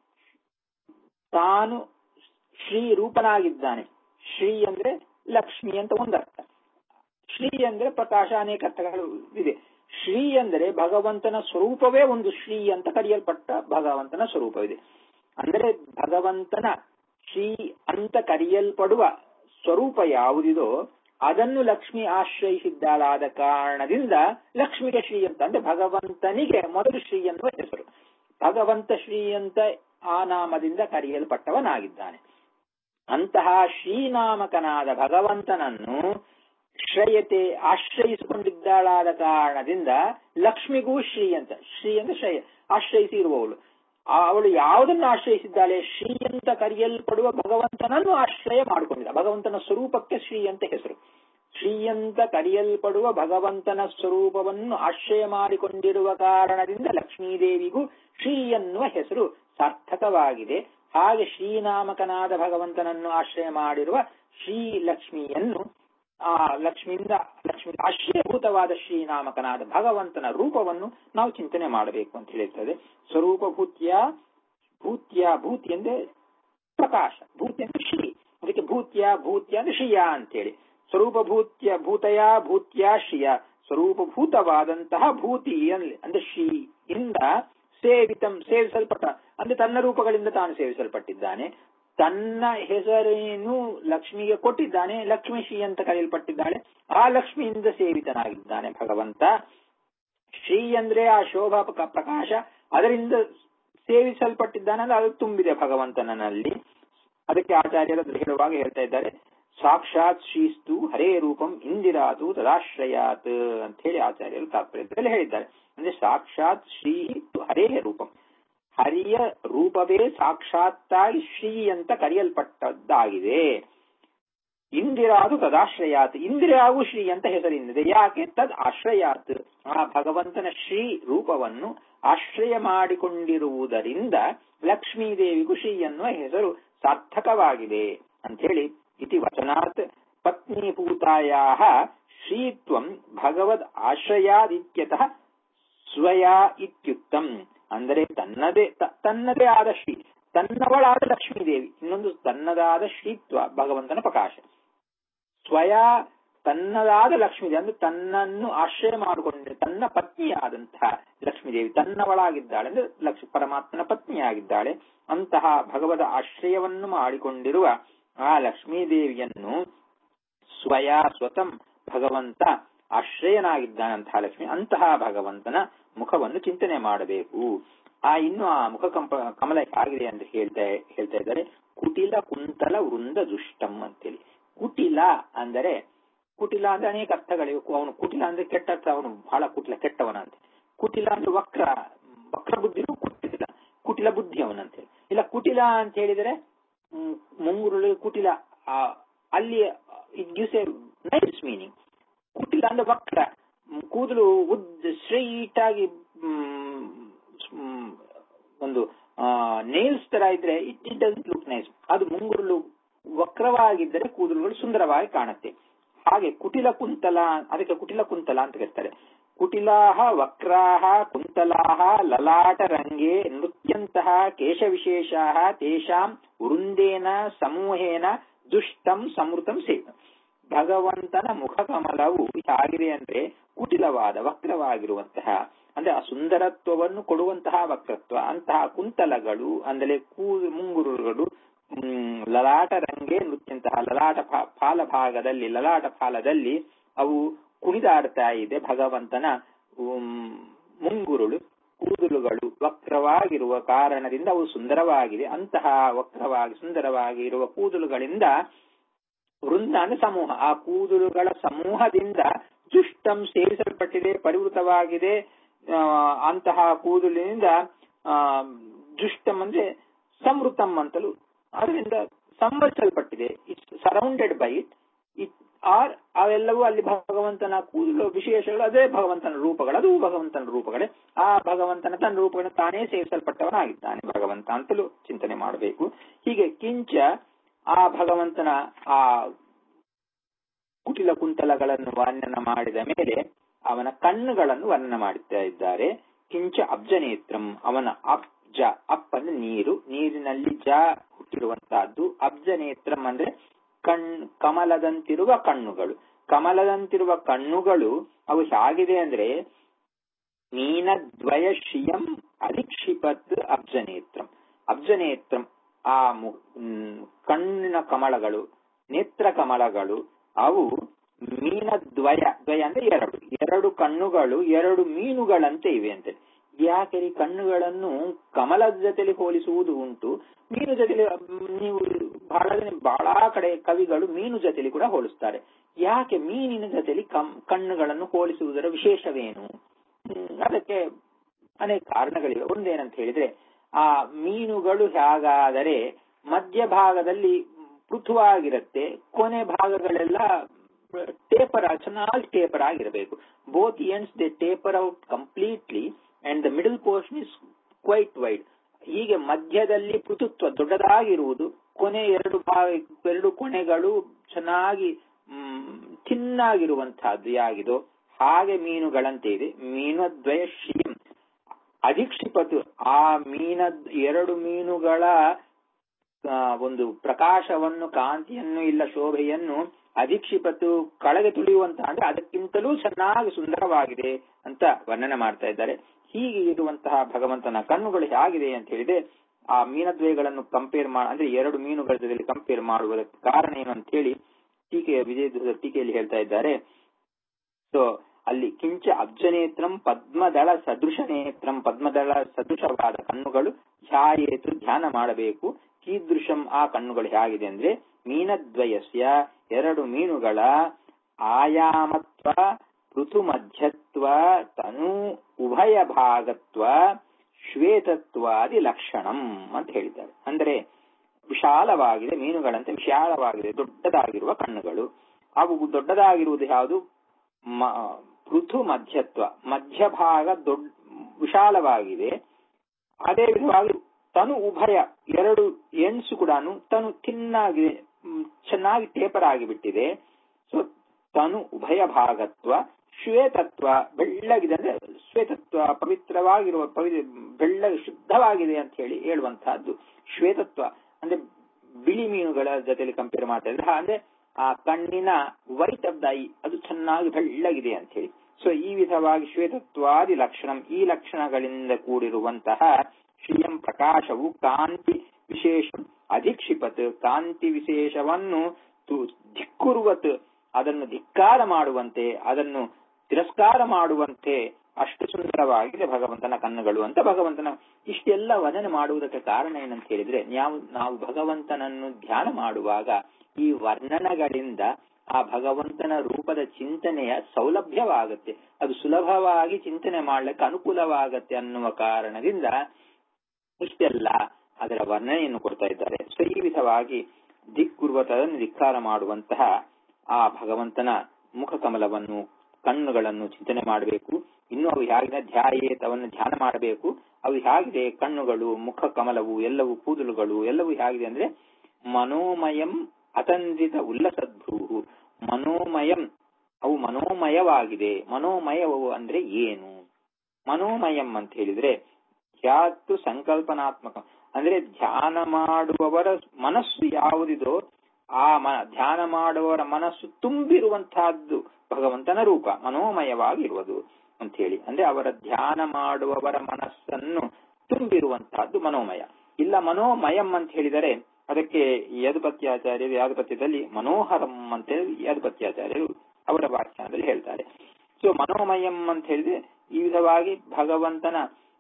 ತಾನು ಶ್ರೀ ರೂಪನಾಗಿದ್ದಾನೆ ಶ್ರೀ ಅಂದ್ರೆ ಲಕ್ಷ್ಮಿ ಅಂತ ಒಂದರ್ಥ ಶ್ರೀ ಅಂದ್ರೆ ಪ್ರಕಾಶ ಅನೇಕ ಅರ್ಥಗಳು ಇದೆ ಶ್ರೀ ಅಂದ್ರೆ ಭಗವಂತನ ಸ್ವರೂಪವೇ ಒಂದು ಶ್ರೀ ಅಂತ ಕರೆಯಲ್ಪಟ್ಟ ಭಗವಂತನ ಸ್ವರೂಪವಿದೆ ಅಂದ್ರೆ ಭಗವಂತನ ಶ್ರೀ ಅಂತ ಕರೆಯಲ್ಪಡುವ ಸ್ವರೂಪ ಯಾವುದಿದೋ ಅದನ್ನು ಲಕ್ಷ್ಮಿ ಆಶ್ರಯಿಸಿದ್ದಾಳಾದ ಕಾರಣದಿಂದ ಲಕ್ಷ್ಮಿಗೆ ಶ್ರೀ ಅಂತ ಅಂದ್ರೆ ಭಗವಂತನಿಗೆ ಮೊದಲು ಶ್ರೀ ಎನ್ನುವ ಹೆಸರು ಭಗವಂತ ಶ್ರೀ ಅಂತ ಆ ನಾಮದಿಂದ ಕರೆಯಲ್ಪಟ್ಟವನಾಗಿದ್ದಾನೆ ಅಂತಹ ಶ್ರೀನಾಮಕನಾದ ಭಗವಂತನನ್ನು ಶ್ರಯತೆ ಆಶ್ರಯಿಸಿಕೊಂಡಿದ್ದಾಳಾದ ಕಾರಣದಿಂದ ಲಕ್ಷ್ಮಿಗೂ ಶ್ರೀ ಅಂತ ಶ್ರೀ ಅಂದ್ರೆ ಶ್ರಯ ಆಶ್ರಯಿಸಿ ಇರುವವಳು ಅವಳು ಯಾವುದನ್ನು ಆಶ್ರಯಿಸಿದ್ದಾಳೆ ಶ್ರೀ ಅಂತ ಕರೆಯಲ್ಪಡುವ ಭಗವಂತನನ್ನು ಆಶ್ರಯ ಮಾಡಿಕೊಂಡಿದ್ದ ಭಗವಂತನ ಸ್ವರೂಪಕ್ಕೆ ಶ್ರೀ ಅಂತ ಹೆಸರು ಶ್ರೀ ಅಂತ ಕರೆಯಲ್ಪಡುವ ಭಗವಂತನ ಸ್ವರೂಪವನ್ನು ಆಶ್ರಯ ಮಾಡಿಕೊಂಡಿರುವ ಕಾರಣದಿಂದ ಲಕ್ಷ್ಮೀದೇವಿಗೂ ಶ್ರೀ ಎನ್ನುವ ಹೆಸರು ಸಾರ್ಥಕವಾಗಿದೆ ಹಾಗೆ ಶ್ರೀನಾಮಕನಾದ ಭಗವಂತನನ್ನು ಆಶ್ರಯ ಮಾಡಿರುವ ಶ್ರೀ ಲಕ್ಷ್ಮಿಯನ್ನು ಆ ಲಕ್ಷ್ಮಿಯಿಂದ ಲಕ್ಷ್ಮಿ ಆಶ್ರಯಭೂತವಾದ ಶ್ರೀನಾಮಕನಾದ ಭಗವಂತನ ರೂಪವನ್ನು ನಾವು ಚಿಂತನೆ ಮಾಡಬೇಕು ಅಂತ ಹೇಳಿರ್ತದೆ ಸ್ವರೂಪಭೂತ್ಯ ಭೂತ್ಯ ಭೂತಿ ಅಂದ್ರೆ ಪ್ರಕಾಶ ಭೂತಿ ಅಂದ್ರೆ ಶ್ರೀ ಅದಕ್ಕೆ ಭೂತ್ಯ ಭೂತ್ಯ ಅಂದ್ರೆ ಶ್ರೀಯ ಅಂತೇಳಿ ಸ್ವರೂಪಭೂತ್ಯ ಭೂತಯ ಭೂತ್ಯ ಶ್ರೀಯ ಸ್ವರೂಪಭೂತವಾದಂತಹ ಭೂತಿ ಅಂದ್ರೆ ಶ್ರೀ ಇಂದ ಸೇವಿತಂ ಸೇವಿಸಲ್ಪಟ್ಟ ಅಂದ್ರೆ ತನ್ನ ರೂಪಗಳಿಂದ ತಾನು ಸೇವಿಸಲ್ಪಟ್ಟಿದ್ದಾನೆ ತನ್ನ ಹೆಸರೇನು ಲಕ್ಷ್ಮಿಗೆ ಕೊಟ್ಟಿದ್ದಾನೆ ಲಕ್ಷ್ಮಿ ಶ್ರೀ ಅಂತ ಕರೆಯಲ್ಪಟ್ಟಿದ್ದಾಳೆ ಆ ಲಕ್ಷ್ಮಿಯಿಂದ ಸೇವಿತನಾಗಿದ್ದಾನೆ ಭಗವಂತ ಶ್ರೀ ಅಂದ್ರೆ ಆ ಶೋಭಾ ಪ್ರಕಾಶ ಅದರಿಂದ ಸೇವಿಸಲ್ಪಟ್ಟಿದ್ದಾನೆ ಅಂದ್ರೆ ಅದು ತುಂಬಿದೆ ಭಗವಂತನಲ್ಲಿ ಅದಕ್ಕೆ ಆಚಾರ್ಯರು ಹೇಳುವಾಗ ಹೇಳ್ತಾ ಇದ್ದಾರೆ ಸಾಕ್ಷಾತ್ ಶ್ರೀಸ್ತು ಹರೇ ರೂಪಂ ಇಂದಿರಾತು ತದಾಶ್ರಯಾತ್ ಅಂತ ಹೇಳಿ ಆಚಾರ್ಯರು ತಾತ್ಪರ್ಯದಲ್ಲಿ ಹೇಳಿದ್ದಾರೆ ಅಂದ್ರೆ ಸಾಕ್ಷಾತ್ ಶ್ರೀ ಹರೇ ರೂಪಂ ಹರಿಯ ರೂಪವೇ ಸಾಕ್ಷಾತ್ತಾಗಿ ಶ್ರೀ ಅಂತ ಕರೆಯಲ್ಪಟ್ಟದ್ದಾಗಿದೆ ಇಂದಿರಾದು ತದಾಶ್ರಯಾತ್ ಇಂದಿರಾಗೂ ಶ್ರೀ ಅಂತ ಹೆಸರಿನಿದೆ ಯಾಕೆ ತದ್ ಆಶ್ರಯಾತ್ ಆ ಭಗವಂತನ ಶ್ರೀ ರೂಪವನ್ನು ಆಶ್ರಯ ಮಾಡಿಕೊಂಡಿರುವುದರಿಂದ ಲಕ್ಷ್ಮೀದೇವಿಗೂ ಶ್ರೀ ಎನ್ನುವ ಹೆಸರು ಸಾರ್ಥಕವಾಗಿದೆ ಅಂಥೇಳಿ ಇತಿ ವಚನಾತ್ ಪತ್ನಿಭೂತಾಯಾ ಶ್ರೀತ್ವಂ ಭಗವದ್ ಆಶ್ರಯಾದಿತ್ಯತಃ ಸ್ವಯ ಇತ್ಯುಕ್ತಂ ಅಂದರೆ ತನ್ನದೇ ತನ್ನದೇ ಆದ ಶ್ರೀ ತನ್ನವಳಾದ ಲಕ್ಷ್ಮೀದೇವಿ ಇನ್ನೊಂದು ತನ್ನದಾದ ಶ್ರೀತ್ವ ಭಗವಂತನ ಪ್ರಕಾಶ ಸ್ವಯ ತನ್ನದಾದ ಲಕ್ಷ್ಮೀದೇವಿ ಅಂದ್ರೆ ತನ್ನನ್ನು ಆಶ್ರಯ ಮಾಡಿಕೊಂಡ ತನ್ನ ಪತ್ನಿಯಾದಂತಹ ಲಕ್ಷ್ಮೀದೇವಿ ತನ್ನವಳಾಗಿದ್ದಾಳೆ ಅಂದ್ರೆ ಲಕ್ಷ್ಮಿ ಪರಮಾತ್ಮನ ಪತ್ನಿಯಾಗಿದ್ದಾಳೆ ಅಂತಹ ಭಗವದ ಆಶ್ರಯವನ್ನು ಮಾಡಿಕೊಂಡಿರುವ ಆ ಲಕ್ಷ್ಮೀದೇವಿಯನ್ನು ಸ್ವಯ ಸ್ವತಂ ಭಗವಂತ ಆಶ್ರಯನಾಗಿದ್ದಾನಂತಹ ಲಕ್ಷ್ಮಿ ಅಂತಹ ಭಗವಂತನ ಮುಖವನ್ನು ಚಿಂತನೆ ಮಾಡಬೇಕು ಆ ಇನ್ನು ಆ ಮುಖ ಕಂಪ ಕಮಲ ಆಗಿದೆ ಅಂತ ಹೇಳ್ತಾ ಹೇಳ್ತಾ ಇದ್ದಾರೆ ಕುಟಿಲ ಕುಂತಲ ವೃಂದ ದುಷ್ಟಂ ಅಂತೇಳಿ ಕುಟಿಲ ಅಂದರೆ ಕುಟಿಲ ಅಂದ್ರೆ ಅನೇಕ ಅರ್ಥಗಳಿವೆ ಅವನು ಕುಟಿಲ ಅಂದ್ರೆ ಕೆಟ್ಟ ಅರ್ಥ ಅವನು ಬಹಳ ಕುಟಿಲ ಕೆಟ್ಟವನ ಅಂತ ಕುಟಿಲ ಅಂದ್ರೆ ವಕ್ರ ವಕ್ರ ಬುದ್ಧಿನೂ ಕುಟಿಲ ಕುಟಿಲ ಬುದ್ಧಿ ಅವನಂತೆ ಇಲ್ಲ ಕುಟಿಲ ಅಂತ ಹೇಳಿದರೆ ಮುಂಗುರುಳು ಕುಟಿಲ ಅಲ್ಲಿ it gives a nice meaning ಕುಟಿಲ ಅಂದ್ರೆ ವಕ್ರ ಕೂದಲು ಉದ್ದ ಸ್ಟ್ರೈಟ್ ಆಗಿ ಒಂದು ನೇಲ್ಸ್ ತರ ಇದ್ರೆ it it does look nice ಅದು ಮುಂಗುರುಳು ವಕ್ರವಾಗಿದ್ದರೆ ಕೂದಲುಗಳು ಸುಂದರವಾಗಿ ಕಾಣುತ್ತೆ ಹಾಗೆ ಕುಟಿಲ ಕುಂತಲ ಅದಕ್ಕೆ ಕುಟಿಲ ಕುಂತಲ ಅಂತ ಕರೀತಾರೆ ಕುಟಿಲಾಹ ವಕ್ರಾಹ ಕುಂತಲಾಹ ಲಲಾಟ ರಂಗೆ ನೃತ್ಯಂತಹ ಕೇಶವಿಶೇಷಾಹ ತೇಷಾಂ ವೃಂದೇನ ಸಮೂಹೇನ ದುಷ್ಟಂ ಸಮೃತಂ ಸೇವ ಭಗವಂತನ ಮುಖಕಮಲವು ಹೇಗಿದೆ ಅಂದ್ರೆ ಕುಟಿಲವಾದ ವಕ್ರವಾಗಿರುವಂತಹ ಅಂದ್ರೆ ಆ ಸುಂದರತ್ವವನ್ನು ಕೊಡುವಂತಹ ವಕ್ರತ್ವ ಅಂತಹ ಕುಂತಲಗಳು ಅಂದರೆ ಕೂ ಮುಂಗುರುಗಳು ಲಲಾಟ ರಂಗೆ ನೃತ್ಯಂತಹ ಲಲಾಟ ಫಾಲ ಭಾಗದಲ್ಲಿ ಲಲಾಟ ಫಾಲದಲ್ಲಿ ಅವು ಕುಣಿದಾಡ್ತಾ ಇದೆ ಭಗವಂತನ ಮುಂಗುರುಳು ಕೂದಲುಗಳು ವಕ್ರವಾಗಿರುವ ಕಾರಣದಿಂದ ಅವು ಸುಂದರವಾಗಿದೆ ಅಂತಹ ವಕ್ರವಾಗಿ ಸುಂದರವಾಗಿ ಇರುವ ಕೂದಲುಗಳಿಂದ ವೃಂದ ಅಂದ್ರೆ ಸಮೂಹ ಆ ಕೂದಲುಗಳ ಸಮೂಹದಿಂದ ದುಷ್ಟಂ ಸೇರಿಸಲ್ಪಟ್ಟಿದೆ ಪರಿವೃತವಾಗಿದೆ ಅಂತಹ ಕೂದಲಿನಿಂದ ದುಷ್ಟಂ ಅಂದ್ರೆ ಸಮೃತಂ ಅಂತಲೂ ಅದರಿಂದ ಸಂವರಿಸಲ್ಪಟ್ಟಿದೆ it's surrounded by it it are ಅವೆಲ್ಲವೂ ಅಲ್ಲಿ ಭಗವಂತನ ಕೂದಲು ವಿಶೇಷಗಳು ಅದೇ ಭಗವಂತನ ರೂಪಗಳು ಅದು ಭಗವಂತನ ರೂಪಗಳೇ ಆ ಭಗವಂತನ ತನ್ನ ರೂಪಗಳನ್ನು ತಾನೇ ಸೇರಿಸಲ್ಪಟ್ಟವನಾಗಿದ್ದಾನೆ ಭಗವಂತ ಅಂತಲೂ ಚಿಂತನೆ ಮಾಡಬೇಕು ಹೀಗೆ ಕಿಂಚ ಆ ಭಗವಂತನ ಆ ಕುಟಿಲ ಕುಂತಲಗಳನ್ನು ವರ್ಣನ ಮಾಡಿದ ಮೇಲೆ ಅವನ ಕಣ್ಣುಗಳನ್ನು ವರ್ಣನ ಮಾಡುತ್ತಾ ಇದ್ದಾರೆ ಕಿಂಚ ಅಬ್ಜನೇತ್ರಂ ಅವನ ಅಬ್ಜ ಅಪ್ ಅಂದ್ರೆ ನೀರು ನೀರಿನಲ್ಲಿ ಜ ಹುಟ್ಟಿರುವಂತಹದ್ದು ಅಬ್ಜನೇತ್ರಂ ಅಂದ್ರೆ ಕಣ್ ಕಮಲದಂತಿರುವ ಕಣ್ಣುಗಳು ಕಮಲದಂತಿರುವ ಕಣ್ಣುಗಳು ಅವು ಹೇಗಿದೆ ಅಂದ್ರೆ ಮೀನದ್ವಯ ಶ್ರಿಯಂ ಅಧಿಕ್ಷಿಪತ್ ಅಬ್ಜನೇತ್ರಂ ಅಬ್ಜನೇತ್ರಂ ಆ ಕಣ್ಣಿನ ಕಮಲಗಳು ನೇತ್ರ ಕಮಲಗಳು ಅವು ಮೀನದ್ವಯ ದ್ವಯ ಅಂದ್ರೆ ಎರಡು ಎರಡು ಕಣ್ಣುಗಳು ಎರಡು ಮೀನುಗಳಂತೆ ಇವೆ ಅಂತೆ ಯಾಕೆ ಈ ಕಣ್ಣುಗಳನ್ನು ಕಮಲದ ಜೊತೆಲಿ ಹೋಲಿಸುವುದು ಉಂಟು ಮೀನು ಜೊತೆಲಿ ನೀವು ಬಹಳ ಬಹಳ ಕಡೆ ಕವಿಗಳು ಮೀನು ಜೊತೆಲಿ ಕೂಡ ಹೋಲಿಸ್ತಾರೆ ಯಾಕೆ ಮೀನಿನ ಜೊತೆಲಿ ಕಣ್ಣುಗಳನ್ನು ಹೋಲಿಸುವುದರ ವಿಶೇಷವೇನು ಅದಕ್ಕೆ ಅನೇಕ ಕಾರಣಗಳಿವೆ ಒಂದೇನಂತ ಹೇಳಿದ್ರೆ ಆ ಮೀನುಗಳು ಹೇಗಾದರೆ ಮಧ್ಯಭಾಗದಲ್ಲಿ ಪೃಥುವಾಗಿರುತ್ತೆ ಕೊನೆ ಭಾಗಗಳೆಲ್ಲ ಟೇಪರ್ ಚೆನ್ನಾಗಿ ಟೇಪರ್ ಆಗಿರಬೇಕು both ends they taper out completely and the middle portion is quite wide ಹೀಗೆ ಮಧ್ಯದಲ್ಲಿ ಪೃಥುತ್ವ ದೊಡ್ಡದಾಗಿರುವುದು ಕೊನೆ ಎರಡು ಭಾಗ ಎರಡು ಕೊನೆಗಳು ಚೆನ್ನಾಗಿ ಥಿನ್ನಾಗಿರುವಂತಹದ್ದು ಯಾಗಿದೋ ಹಾಗೆ ಮೀನುಗಳಂತೆ ಇದೆ ಮೀನದ್ವಯ ಶ್ರೀಂ ಅಧಿಕ್ಷಿಪತು ಆ ಮೀನ ಎರಡು ಮೀನುಗಳ ಒಂದು ಪ್ರಕಾಶವನ್ನು ಕಾಂತಿಯನ್ನು ಇಲ್ಲ ಶೋಭೆಯನ್ನು ಅಧಿಕ್ಷಿಪತು ಕಳೆಗೆ ತುಳಿಯುವಂತಹ ಅಂದ್ರೆ ಅದಕ್ಕಿಂತಲೂ ಚೆನ್ನಾಗಿ ಸುಂದರವಾಗಿದೆ ಅಂತ ವರ್ಣನೆ ಮಾಡ್ತಾ ಇದ್ದಾರೆ ಹೀಗೆ ಇರುವಂತಹ ಭಗವಂತನ ಕಣ್ಣುಗಳು ಹೇಗಿದೆ ಅಂತ ಹೇಳಿದ್ರೆ ಆ ಮೀನದ್ವಯಗಳನ್ನು ಕಂಪೇರ್ ಮಾಡ ಅಂದ್ರೆ ಎರಡು ಮೀನುಗಳ ಜೊತೆಲಿ ಕಂಪೇರ್ ಮಾಡುವುದಕ್ಕೆ ಕಾರಣ ಏನು ಅಂತ ಹೇಳಿ ಟೀಕೆಯ ವಿಜಯ ಟೀಕೆಯಲ್ಲಿ ಹೇಳ್ತಾ ಇದ್ದಾರೆ ಸೊ ಅಲ್ಲಿ ಕಿಂಚ ಅಬ್ಜನೇತ್ರಂ ಪದ್ಮದಳ ಸದೃಶ ನೇತ್ರಂ ಪದ್ಮದಳ ಸದೃಶವಾದ ಕಣ್ಣುಗಳು ಧ್ಯಾಯೇತು ಧ್ಯಾನ ಮಾಡಬೇಕು ಕೀದೃಶಂ ಆ ಕಣ್ಣುಗಳು ಹೇಗಿದೆ ಅಂದ್ರೆ ಮೀನದ್ವಯಸ್ಯ ಎರಡು ಮೀನುಗಳ ಆಯಾಮತ್ವ ಋತುಮಧ್ಯತ್ವ ತನು ಉಭಯ ಭಾಗತ್ವ ಶ್ವೇತತ್ವಾದಿ ಲಕ್ಷಣಂ ಅಂತ ಹೇಳಿದ್ದಾರೆ ಅಂದ್ರೆ ವಿಶಾಲವಾಗಿದೆ ಮೀನುಗಳಂತೆ ವಿಶಾಲವಾಗಿದೆ ದೊಡ್ಡದಾಗಿರುವ ಕಣ್ಣುಗಳು ಅವು ದೊಡ್ಡದಾಗಿರುವುದು ಯಾವುದು ಋತು ಮಧ್ಯತ್ವ ಮಧ್ಯಭಾಗ ದೊಡ್ಡ ವಿಶಾಲವಾಗಿದೆ ಅದೇ ವಿಧವಾಗಿ ತನು ಉಭಯ ಎರಡು ಎಣ್ಸು ಕೂಡ ತನು ತಿನ್ನಾಗಿ ಚೆನ್ನಾಗಿ ಟೇಪರ್ ಆಗಿಬಿಟ್ಟಿದೆ ಸೊ ತನು ಉಭಯ ಭಾಗತ್ವ ಶ್ವೇತತ್ವ ಬೆಳ್ಳಗಿದೆ ಅಂದ್ರೆ ಶ್ವೇತತ್ವ ಪವಿತ್ರವಾಗಿರುವ ಪವಿ ಬೆಳ್ಳಗೆ ಶುದ್ಧವಾಗಿದೆ ಅಂತ ಹೇಳಿ ಹೇಳುವಂತಹದ್ದು ಶ್ವೇತತ್ವ ಅಂದ್ರೆ ಬಿಳಿ ಮೀನುಗಳ ಜೊತೆಲಿ ಕಂಪೇರ್ ಮಾಡ್ತಾ ಇದ್ರೆ ಅಂದ್ರೆ ಆ ಕಣ್ಣಿನ ವೈಟ್ ಆಫ್ ದ ಐ ಅದು ಚೆನ್ನಾಗಿ ಬೆಳ್ಳಗಿದೆ ಅಂತ ಹೇಳಿ ಸೊ ಈ ವಿಧವಾಗಿ ಶ್ವೇತತ್ವಾದಿ ಲಕ್ಷಣ ಈ ಲಕ್ಷಣಗಳಿಂದ ಕೂಡಿರುವಂತಹ ಶ್ರೀಯಂ ಪ್ರಕಾಶವು ಕಾಂತಿ ವಿಶೇಷ ಅಧಿಕ್ಷಿಪತ್ ಕಾಂತಿ ವಿಶೇಷವನ್ನು ಧಿಕ್ಕುರುವತ್ ಅದನ್ನು ಧಿಕ್ಕಾರ ಮಾಡುವಂತೆ ಅದನ್ನು ತಿರಸ್ಕಾರ ಮಾಡುವಂತೆ ಅಷ್ಟು ಸುಂದರವಾಗಿದೆ ಭಗವಂತನ ಕಣ್ಣುಗಳು ಅಂತ ಭಗವಂತನ ಇಷ್ಟೆಲ್ಲ ವರ್ಣನೆ ಮಾಡುವುದಕ್ಕೆ ಕಾರಣ ಏನಂತ ಹೇಳಿದ್ರೆ ನಾವು ನಾವು ಭಗವಂತನನ್ನು ಧ್ಯಾನ ಮಾಡುವಾಗ ಈ ವರ್ಣನಗಳಿಂದ ಆ ಭಗವಂತನ ರೂಪದ ಚಿಂತನೆಯ ಸೌಲಭ್ಯವಾಗುತ್ತೆ ಅದು ಸುಲಭವಾಗಿ ಚಿಂತನೆ ಮಾಡ್ಲಿಕ್ಕೆ ಅನುಕೂಲವಾಗತ್ತೆ ಅನ್ನುವ ಕಾರಣದಿಂದ ಇಷ್ಟೆಲ್ಲ ಅದರ ವರ್ಣನೆಯನ್ನು ಕೊಡ್ತಾ ಇದ್ದಾರೆ ಸೊ ಈ ವಿಧವಾಗಿ ದಿಕ್ಕುರ್ವತನ್ನು ಧಿಕ್ಕಾರ ಮಾಡುವಂತಹ ಆ ಭಗವಂತನ ಮುಖ ಕಮಲವನ್ನು ಕಣ್ಣುಗಳನ್ನು ಚಿಂತನೆ ಮಾಡಬೇಕು ಇನ್ನು ಅವು ಹೇಗಿದೆ ಧ್ಯಾಯೇತವನ್ನು ಧ್ಯಾನ ಮಾಡಬೇಕು ಅವು ಹೇಗಿದೆ ಕಣ್ಣುಗಳು ಮುಖ ಕಮಲವು ಎಲ್ಲವೂ ಕೂದಲುಗಳು ಎಲ್ಲವೂ ಹೇಗಿದೆ ಅಂದ್ರೆ ಮನೋಮಯಂ ಅತಂದ್ರಿತ ಉಲ್ಲಸದ್ಭೂ ಮನೋಮಯಂ ಅವು ಮನೋಮಯವಾಗಿದೆ ಮನೋಮಯವು ಅಂದ್ರೆ ಏನು ಮನೋಮಯಂ ಅಂತ ಹೇಳಿದ್ರೆ ಧ್ಯಾತು ಸಂಕಲ್ಪನಾತ್ಮಕ ಅಂದ್ರೆ ಧ್ಯಾನ ಮಾಡುವವರ ಮನಸ್ಸು ಯಾವುದಿದೋ ಆ ಧ್ಯಾನ ಮಾಡುವವರ ಮನಸ್ಸು ತುಂಬಿರುವಂತಹದ್ದು ಭಗವಂತನ ರೂಪ ಮನೋಮಯವಾಗಿರುವುದು ಅಂತ ಹೇಳಿ ಅಂದ್ರೆ ಅವರ ಧ್ಯಾನ ಮಾಡುವವರ ಮನಸ್ಸನ್ನು ತುಂಬಿರುವಂತಹದ್ದು ಮನೋಮಯ ಇಲ್ಲ ಮನೋಮಯಂ ಅಂತ ಹೇಳಿದರೆ ಅದಕ್ಕೆ ಯದುಪತ್ಯಾಚಾರ್ಯರು ಯಾದಪತ್ಯದಲ್ಲಿ ಮನೋಹರಂ ಅಂತೇಳಿ ಯದುಪತ್ಯಾಚಾರ್ಯರು ಅವರ ವ್ಯಾಖ್ಯಾನದಲ್ಲಿ ಹೇಳ್ತಾರೆ ಸೊ ಮನೋಮಯಂ ಅಂತ ಹೇಳಿದ್ರೆ ಈ ವಿಧವಾಗಿ ಭಗವಂತನ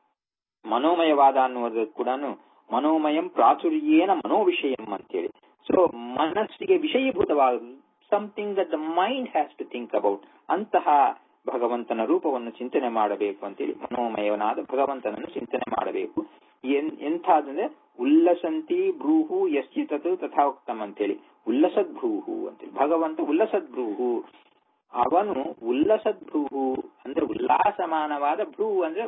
ಮನೋಮಯವಾದ ಅನ್ನುವುದು ಕೂಡ ಮನೋಮಯಂ ಪ್ರಾಚುರ್ಯೇನ ಮನೋವಿಷಯಂ ಅಂತೇಳಿ ಸೊ ಮನಸ್ಸಿಗೆ ವಿಷಯೀಭೂತವಾದ something that the mind has to think about ಅಂತಹ ಭಗವಂತನ ರೂಪವನ್ನು ಚಿಂತನೆ ಮಾಡಬೇಕು ಅಂತೇಳಿ ಮನೋಮಯವನಾದ ಭಗವಂತನನ್ನು ಚಿಂತನೆ ಮಾಡಬೇಕು ಎಂಥಾದಂದ್ರೆ ಉಲ್ಲಸಂತಿ ಭ್ರೂಹು ಯಶ್ಚಿತತ್ ತಥಾಕ್ತಂ ಅಂತೇಳಿ ಉಲ್ಲಸದ್ ಭ್ರೂಹು ಅಂತೇಳಿ ಭಗವಂತ ಉಲ್ಲಸದ್ ಭ್ರೂಹು ಅವನು ಉಲ್ಲಸದ್ ಭ್ರೂಹು ಅಂದ್ರೆ ಉಲ್ಲಾಸಮಾನವಾದ ಭ್ರೂ ಅಂದ್ರೆ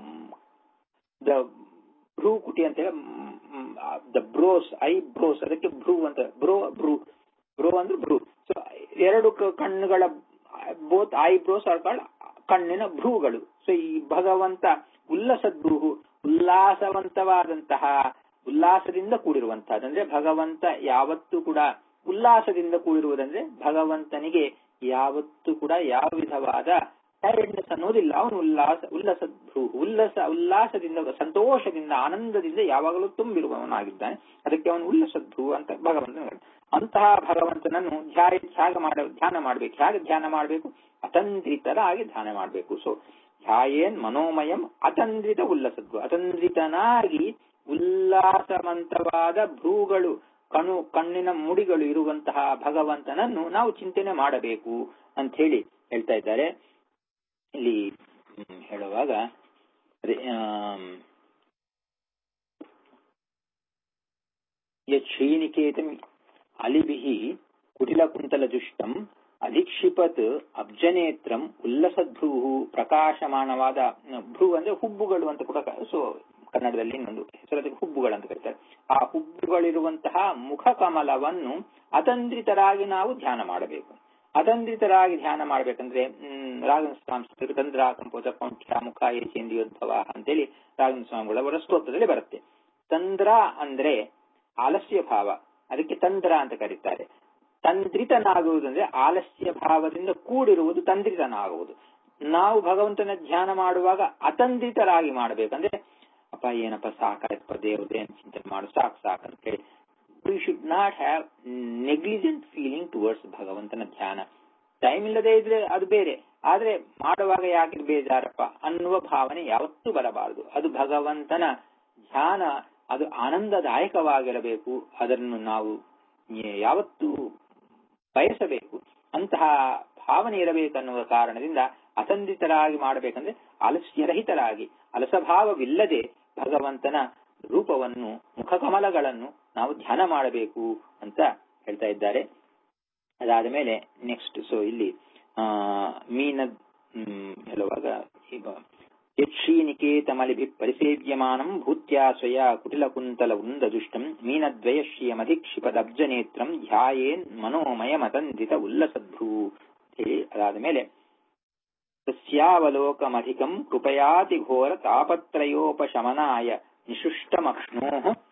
ದ ಭ್ರೂ ಕುಟಿ ಅಂತೇಳಿ ದ ಬ್ರೋಸ್ ಐ ಬ್ರೋಸ್ ಅದಕ್ಕೆ ಭ್ರೂ ಅಂತ ಬ್ರೋ ಭ್ರೂ ಬ್ರೋ ಅಂದ್ರೆ ಭ್ರೂ ಸೊ ಎರಡು ಕಣ್ಣುಗಳ both eyebrows are called ಕಣ್ಣಿನ ಭ್ರೂಗಳು ಸೊ ಈ ಭಗವಂತ ಉಲ್ಲಸದ್ಭ್ರೂ ಉಲ್ಲಾಸವಂತವಾದಂತಹ ಉಲ್ಲಾಸದಿಂದ ಕೂಡಿರುವಂತಹದ್ದು ಅಂದ್ರೆ ಭಗವಂತ ಯಾವತ್ತೂ ಕೂಡ ಉಲ್ಲಾಸದಿಂದ ಕೂಡಿರುವುದಂದ್ರೆ ಭಗವಂತನಿಗೆ ಯಾವತ್ತೂ ಕೂಡ ಯಾವ ವಿಧವಾದ ಟೈರ್ಡ್ನೆಸ್ ಅನ್ನೋದಿಲ್ಲ ಅವನು ಉಲ್ಲಾಸ ಉಲ್ಲಸದ್ಭ್ರೂ ಉಲ್ಲಸ ಉಲ್ಲಾಸದಿಂದ ಸಂತೋಷದಿಂದ ಆನಂದದಿಂದ ಯಾವಾಗಲೂ ತುಂಬಿರುವವನಾಗಿದ್ದಾನೆ ಅದಕ್ಕೆ ಅವನು ಉಲ್ಲಸದ್ಭ್ರೂ ಅಂತ ಭಗವಂತನ ಅಂತಹ ಭಗವಂತನನ್ನು ಧ್ಯಾಯ ತ್ಯಾಗ ಮಾಡ ಧ್ಯಾನ ಮಾಡಬೇಕು ಹೇಗೆ ಧ್ಯಾನ ಮಾಡಬೇಕು ಅತಂತ್ರಿತರಾಗಿ ಧ್ಯಾನ ಮಾಡಬೇಕು ಸೊ ಧ್ಯಾಯೇನ್ ಮನೋಮಯಂ ಅತಂದ್ರಿತ ಉಲ್ಲಸದ್ಭು ಅತಂದ್ರಿತನಾಗಿ ಉಲ್ಲಾಸವಂತವಾದ ಭ್ರೂಗಳು ಕಣು ಕಣ್ಣಿನ ಮುಡಿಗಳು ಇರುವಂತಹ ಭಗವಂತನನ್ನು ನಾವು ಚಿಂತನೆ ಮಾಡಬೇಕು ಅಂತ ಹೇಳಿ ಹೇಳ್ತಾ ಇದ್ದಾರೆ ಇಲ್ಲಿ ಹೇಳುವಾಗ ಶ್ರೀನಿಕೇತಂ ಅಲಿಭಿಃ ಕುಟಿಲಕುಂತಲಜುಷ್ಟಂ ಅಧಿಕ್ಷಿಪತ್ ಅಬ್ಜನೇತ್ರಂ ಉಲ್ಲಸದ್ಭ್ರೂ ಪ್ರಕಾಶಮಾನವಾದ ಭ್ರೂ ಅಂದ್ರೆ ಹುಬ್ಬುಗಳು ಅಂತ ಕೂಡ ಸೊ ಕನ್ನಡದಲ್ಲಿ ಇನ್ನೊಂದು ಹೆಸರು ಹುಬ್ಬುಗಳು ಅಂತ ಕರೀತಾರೆ ಆ ಹುಬ್ಬುಗಳಿರುವಂತಹ ಮುಖ ಕಮಲವನ್ನು ಅತಂದ್ರಿತರಾಗಿ ನಾವು ಧ್ಯಾನ ಮಾಡಬೇಕು ಅತಂದ್ರಿತರಾಗಿ ಧ್ಯಾನ ಮಾಡ್ಬೇಕಂದ್ರೆ ಹ್ಮ್ ರಾಘವ ಸ್ವಾಮಿ ತಂದ್ರ ಕಂಪೋಸ ಕೊಂಠ್ಯ ಮುಖ ಏಚೇಂದ್ರಿಯೋದ್ಭವ ಅಂತೇಳಿ ರಾಘವ ಸ್ವಾಮಿಗಳ ಅವರ ಸ್ತೋತ್ರದಲ್ಲಿ ಬರುತ್ತೆ ತಂದ್ರ ಅಂದ್ರೆ ಆಲಸ್ಯ ಭಾವ ಅದಕ್ಕೆ ತಂತ್ರ ಅಂತ ಕರೀತಾರೆ ತಂದ್ರಿತನಾಗುವುದಂದ್ರೆ ಆಲಸ್ಯ ಭಾವದಿಂದ ಕೂಡಿರುವುದು ತಂದ್ರಿತನಾಗುವುದು ನಾವು ಭಗವಂತನ ಧ್ಯಾನ ಮಾಡುವಾಗ ಅತಂದ್ರಿತರಾಗಿ ಮಾಡಬೇಕಂದ್ರೆ ಅಪ್ಪ ಏನಪ್ಪ ಸಾಕಾಯ್ತಪ್ಪ ದೇವರೇ ಚಿಂತನೆ ಮಾಡು ಸಾಕು ಸಾಕು ಅಂತ ಹೇಳಿ we should not have negligent feeling towards ಭಗವಂತನ ಧ್ಯಾನ ಟೈಮ್ ಇಲ್ಲದೆ ಇದ್ರೆ ಅದು ಬೇರೆ ಆದ್ರೆ ಮಾಡುವಾಗ ಯಾಕೆ ಬೇಜಾರಪ್ಪ ಅನ್ನುವ ಭಾವನೆ ಯಾವತ್ತೂ ಬರಬಾರದು ಅದು ಭಗವಂತನ ಧ್ಯಾನ ಅದು ಆನಂದದಾಯಕವಾಗಿರಬೇಕು ಅದನ್ನು ನಾವು ಯಾವತ್ತೂ ಬಯಸಬೇಕು ಅಂತಹ ಭಾವನೆ ಇರಬೇಕನ್ನುವ ಕಾರಣದಿಂದ ಅಸಂದಿತರಾಗಿ ಮಾಡಬೇಕಂದ್ರೆ ಆಲಸ್ಯರಹಿತರಾಗಿ ಅಲಸಭಾವವಿಲ್ಲದೆ ಭಗವಂತನ ರೂಪವನ್ನು ಮುಖಕಮಲಗಳನ್ನು ನಾವು ಧ್ಯಾನ ಮಾಡಬೇಕು ಅಂತ ಹೇಳ್ತಾ ಇದ್ದಾರೆ ಅದಾದ ಮೇಲೆ ನೆಕ್ಸ್ಟ್ ಸೊ ಇಲ್ಲಿ ಆ ಮೀನ ಹೇಳುವಾಗ ಯಕ್ಷೀನಿಕೇತಮಲಿಭಿ ಪರಿಸೇವ್ಯಮಾನಂ ಭೂತ್ಯಾ ಸ್ವಯ ಕುಟಿಲ ಕುಂತಲ ವೃಂದದುಷ್ಟಂ ಮೀನದ್ವಯಶ್ರಿಯಮಧಿಕ್ಷಿಪದಬ್ಜನೇತ್ರಂ ಧ್ಯಾಯೇನ್ ಮನೋಮಯ ಮತಂಧಿತ ಉಲ್ಲಸದ್ಭೂ ಹೇಳಿ ಅದಾದ ಮೇಲೆ ತಸ್ಯಾವಲೋಕಮಧಿಕಂ ಕೃಪಯಾತಿ ಘೋರ ತಾಪತ್ರಯೋಪಶಮನಾಯ ನಿಶುಷ್ಟಮಕ್ಷ್ಣೋ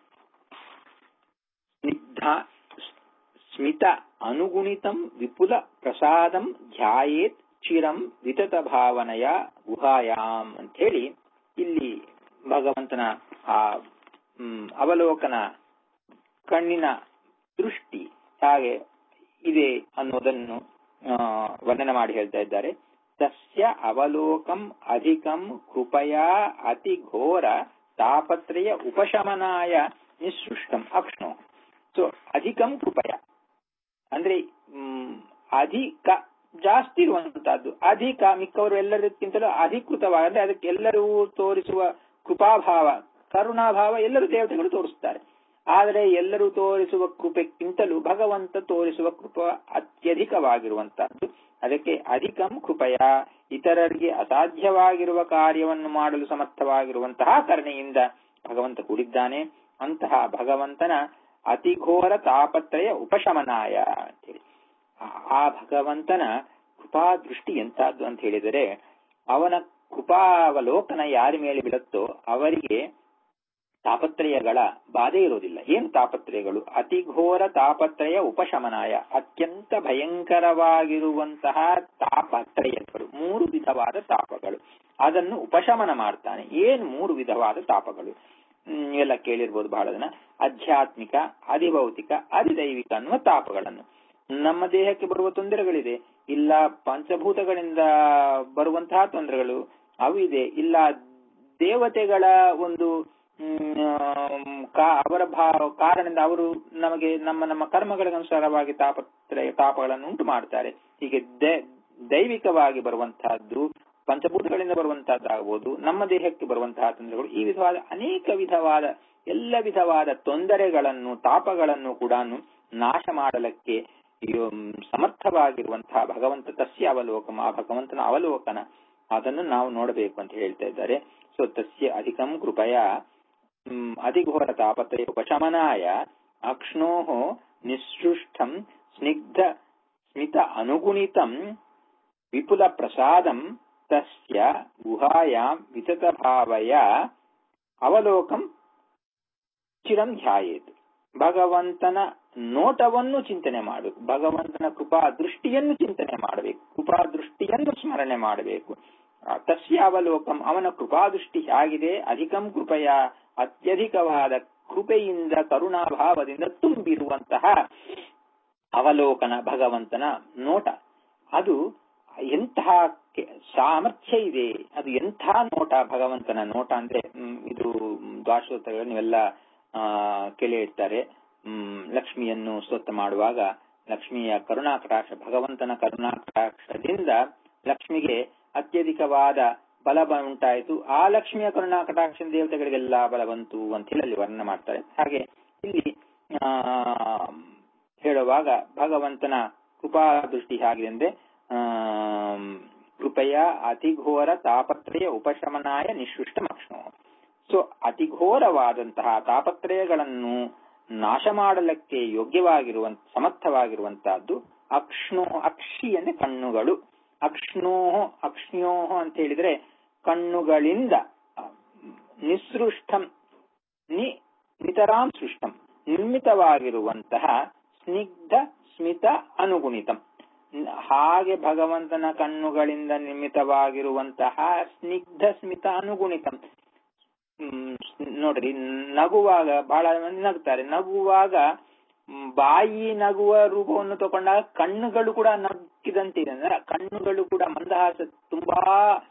ಸ್ನಿಗ್ಧ ಸ್ಮಿತ ಅನುಗುಣಿತಂ ವಿಪುಲ ಪ್ರಸಾದಂ ಧ್ಯಾಯೇತ್ ಚಿರಂ ವಿತತ ಭಾವನೆಯ ಗುಹಾಯಾಮ್ ಅಂತ ಹೇಳಿ ಇಲ್ಲಿ ಭಗವಂತನ ಆ ಅವಲೋಕನ ಕಣ್ಣಿನ ದೃಷ್ಟಿ ಹಾಗೆ ಇದೆ ಅನ್ನೋದನ್ನು ವರ್ಣನೆ ಮಾಡಿ ಹೇಳ್ತಾ ಇದ್ದಾರೆ ತಸ್ಯ ಅವಲೋಕಂ ಅಧಿಕಂ ಕೃಪಯಾ ಅತಿ ಘೋರ ತಾಪತ್ರಯ ಉಪಶಮನಾಯ ನಿಸೃಷ್ಟಂ ಅಕ್ಷ್ಣೋ ಸೊ ಅಧಿಕಂ ಕೃಪಯ ಅಂದ್ರೆ ಅಧಿಕ ಜಾಸ್ತಿ ಇರುವಂತಹದ್ದು ಅಧಿಕ ಮಿಕ್ಕವರು ಎಲ್ಲರಿಗಿಂತಲೂ ಅಧಿಕೃತವಾಗಿ ಅಂದ್ರೆ ಅದಕ್ಕೆ ಎಲ್ಲರೂ ತೋರಿಸುವ ಕೃಪಾಭಾವ ಕರುಣಾಭಾವ ಎಲ್ಲರೂ ದೇವತೆಗಳು ತೋರಿಸ್ತಾರೆ ಆದರೆ ಎಲ್ಲರೂ ತೋರಿಸುವ ಕೃಪೆಗಿಂತಲೂ ಭಗವಂತ ತೋರಿಸುವ ಕೃಪ ಅತ್ಯಧಿಕವಾಗಿರುವಂತಹದ್ದು ಅದಕ್ಕೆ ಅಧಿಕಂ ಕೃಪಯ ಇತರರಿಗೆ ಅಸಾಧ್ಯವಾಗಿರುವ ಕಾರ್ಯವನ್ನು ಮಾಡಲು ಸಮರ್ಥವಾಗಿರುವಂತಹ ಕರುಣೆಯಿಂದ ಭಗವಂತ ಕೂಡಿದ್ದಾನೆ ಅಂತಹ ಭಗವಂತನ ಅತಿಘೋರ ತಾಪತ್ರಯ ಉಪಶಮನಾಯ ಅಂತೇಳಿ ಆ ಭಗವಂತನ ಕೃಪಾ ದೃಷ್ಟಿ ಎಂತಹದ್ದು ಅಂತ ಹೇಳಿದರೆ ಅವನ ಕೃಪಾವಲೋಕನ ಯಾರ ಮೇಲೆ ಬೀಳುತ್ತೋ ಅವರಿಗೆ ತಾಪತ್ರಯಗಳ ಬಾಧೆ ಇರೋದಿಲ್ಲ ಏನು ತಾಪತ್ರಯಗಳು ಅತಿಘೋರ ತಾಪತ್ರಯ ಉಪಶಮನಾಯ ಅತ್ಯಂತ ಭಯಂಕರವಾಗಿರುವಂತಹ ತಾಪತ್ರಯಗಳು ಮೂರು ವಿಧವಾದ ತಾಪಗಳು ಅದನ್ನು ಉಪಶಮನ ಮಾಡ್ತಾನೆ ಏನು ಮೂರು ವಿಧವಾದ ತಾಪಗಳು ಎಲ್ಲ ಕೇಳಿರ್ಬೋದು ಬಹಳ ಜನ ಆಧ್ಯಾತ್ಮಿಕ ಅಧಿಭೌತಿಕ ಅಧಿದೈವಿಕ ಅನ್ನುವ ತಾಪಗಳನ್ನು ನಮ್ಮ ದೇಹಕ್ಕೆ ಬರುವ ತೊಂದರೆಗಳಿದೆ ಇಲ್ಲ ಪಂಚಭೂತಗಳಿಂದ ಬರುವಂತಹ ತೊಂದರೆಗಳು ಅವು ಇದೆ ಇಲ್ಲ ದೇವತೆಗಳ ಒಂದು ಅವರ ಭಾವ ಕಾರಣದಿಂದ ಅವರು ನಮಗೆ ನಮ್ಮ ನಮ್ಮ ಕರ್ಮಗಳಿಗನುಸಾರವಾಗಿ ತಾಪತ್ರಯ ತಾಪಗಳನ್ನು ಉಂಟು ಮಾಡ್ತಾರೆ ಹೀಗೆ ದೈವಿಕವಾಗಿ ಬರುವಂತಹದ್ದು ಪಂಚಭೂತಗಳಿಂದ ಬರುವಂತಹದ್ದಾಗಬಹುದು ನಮ್ಮ ದೇಹಕ್ಕೆ ಬರುವಂತಹ ತೊಂದರೆಗಳು ಈ ವಿಧವಾದ ಅನೇಕ ವಿಧವಾದ ಎಲ್ಲ ವಿಧವಾದ ತೊಂದರೆಗಳನ್ನು ತಾಪಗಳನ್ನು ಕೂಡ ನಾಶ ಮಾಡಲಿಕ್ಕೆ ಸಮರ್ಥವಾಗಿರುವಂತಹ ಭಗವಂತ ತಸ್ಯ ಅವಲೋಕಮ ಆ ಭಗವಂತನ ಅವಲೋಕನ ಅದನ್ನು ನಾವು ನೋಡಬೇಕು ಅಂತ ಹೇಳ್ತಾ ಇದ್ದಾರೆ ಸೊ ತಸ್ಯ ಅಧಿಕಂ ಕೃಪಯ ಅಧಿಘೋರ ತಾಪತ್ರಯ ಉಪಶಮನಾಯ ಅಕ್ಷ್ಣೋ ನಿಸೃಷ್ಟಂ ಸ್ನಿಗ್ಧ ಸ್ಮಿತ ಅನುಗುಣಿತಂ ವಿಪುಲ ಪ್ರಸಾದಂ ತಸ್ಯ ಗುಹಾಯಾಂ ವಿತತ ಭಾವಯ ಅವಲೋಕಂ ಚಿರಂ ಧ್ಯಾಯೇತ್ ಭಗವಂತನ ನೋಟವನ್ನು ಚಿಂತನೆ ಮಾಡಬೇಕು ಭಗವಂತನ ಕೃಪಾ ದೃಷ್ಟಿಯನ್ನು ಚಿಂತನೆ ಮಾಡಬೇಕು ಕೃಪಾ ದೃಷ್ಟಿಯನ್ನು ಸ್ಮರಣೆ ಮಾಡಬೇಕು ತಸ್ಯ ಅವಲೋಕಂ ಅವನ ಕೃಪಾದೃಷ್ಟಿ ಹೇಗಿದೆ ಅಧಿಕಂ ಕೃಪೆಯ ಅತ್ಯಧಿಕವಾದ ಕೃಪೆಯಿಂದ ಕರುಣಾಭಾವದಿಂದ ತುಂಬಿರುವಂತಹ ಅವಲೋಕನ ಭಗವಂತನ ನೋಟ ಅದು ಎಂತಹ ಸಾಮರ್ಥ್ಯ ಇದೆ ಅದು ಎಂಥ ನೋಟ ಭಗವಂತನ ನೋಟ ಅಂದ್ರೆ ಇದು ದ್ವಾಶೋತ್ತರಗಳು ನೀವೆಲ್ಲ ಕೇಳಿ ಇರ್ತಾರೆ ಹ್ಮ್ ಲಕ್ಷ್ಮಿಯನ್ನು ಸ್ತೋತ್ರ ಮಾಡುವಾಗ ಲಕ್ಷ್ಮಿಯ ಕರುಣಾ ಕಟಾಕ್ಷ ಭಗವಂತನ ಕರುಣಾ ಕಟಾಕ್ಷದಿಂದ ಲಕ್ಷ್ಮಿಗೆ ಅತ್ಯಧಿಕವಾದ ಬಲ ಉಂಟಾಯಿತು ಆ ಲಕ್ಷ್ಮಿಯ ಕರುಣಾ ಕಟಾಕ್ಷ ದೇವತೆಗಳಿಗೆಲ್ಲ ಬಲ ಬಂತು ಅಂತ ಹೇಳಿ ಅಲ್ಲಿ ವರ್ಣನೆ ಮಾಡ್ತಾರೆ ಹಾಗೆ ಇಲ್ಲಿ ಆ ಹೇಳುವಾಗ ಭಗವಂತನ ಕೃಪಾ ದೃಷ್ಟಿ ಹೇಗಿದೆ ಅಂದ್ರೆ ಕೃಪೆಯ ಅತಿಘೋರ ತಾಪತ್ರಯ ಉಪಶಮನಾಯ ನಿಶೃಷ್ಟಮಕ್ಷ್ಣೋ ಸೊ ಅತಿಘೋರವಾದಂತಹ ತಾಪತ್ರಯಗಳನ್ನು ನಾಶ ಮಾಡಲಿಕ್ಕೆ ಯೋಗ್ಯವಾಗಿರುವಂತ ಸಮರ್ಥವಾಗಿರುವಂತಹದ್ದು ಅಕ್ಷ್ಣೋ ಅಕ್ಷಿ ಅಂದ್ರೆ ಕಣ್ಣುಗಳು ಅಕ್ಷ್ಣೋಹ ಅಕ್ಷ್ಣ್ಯೋಹ ಅಂತ ಹೇಳಿದ್ರೆ ಕಣ್ಣುಗಳಿಂದ ನಿಸೃಷ್ಟಂ ನಿ ನಿತರಾಂ ಸೃಷ್ಟಂ ನಿರ್ಮಿತವಾಗಿರುವಂತಹ ಸ್ನಿಗ್ಧ ಸ್ಮಿತ ಅನುಗುಣಿತಂ ಹಾಗೆ ಭಗವಂತನ ಕಣ್ಣುಗಳಿಂದ ನಿರ್ಮಿತವಾಗಿರುವಂತಹ ಸ್ನಿಗ್ಧ ಸ್ಮಿತ ಅನುಗುಣಿತಂ ನೋಡ್ರಿ ನಗುವಾಗ ಬಹಳ ಮಂದಿ ನಗ್ತಾರೆ ನಗುವಾಗ ಬಾಯಿ ನಗುವ ರೂಪವನ್ನು ತಗೊಂಡಾಗ ಕಣ್ಣುಗಳು ಕೂಡ ನಗ್ಗಿದಂತಿದೆ ಅಂದ್ರೆ ಕಣ್ಣುಗಳು ಕೂಡ ಮಂದಹಾಸ ತುಂಬಾ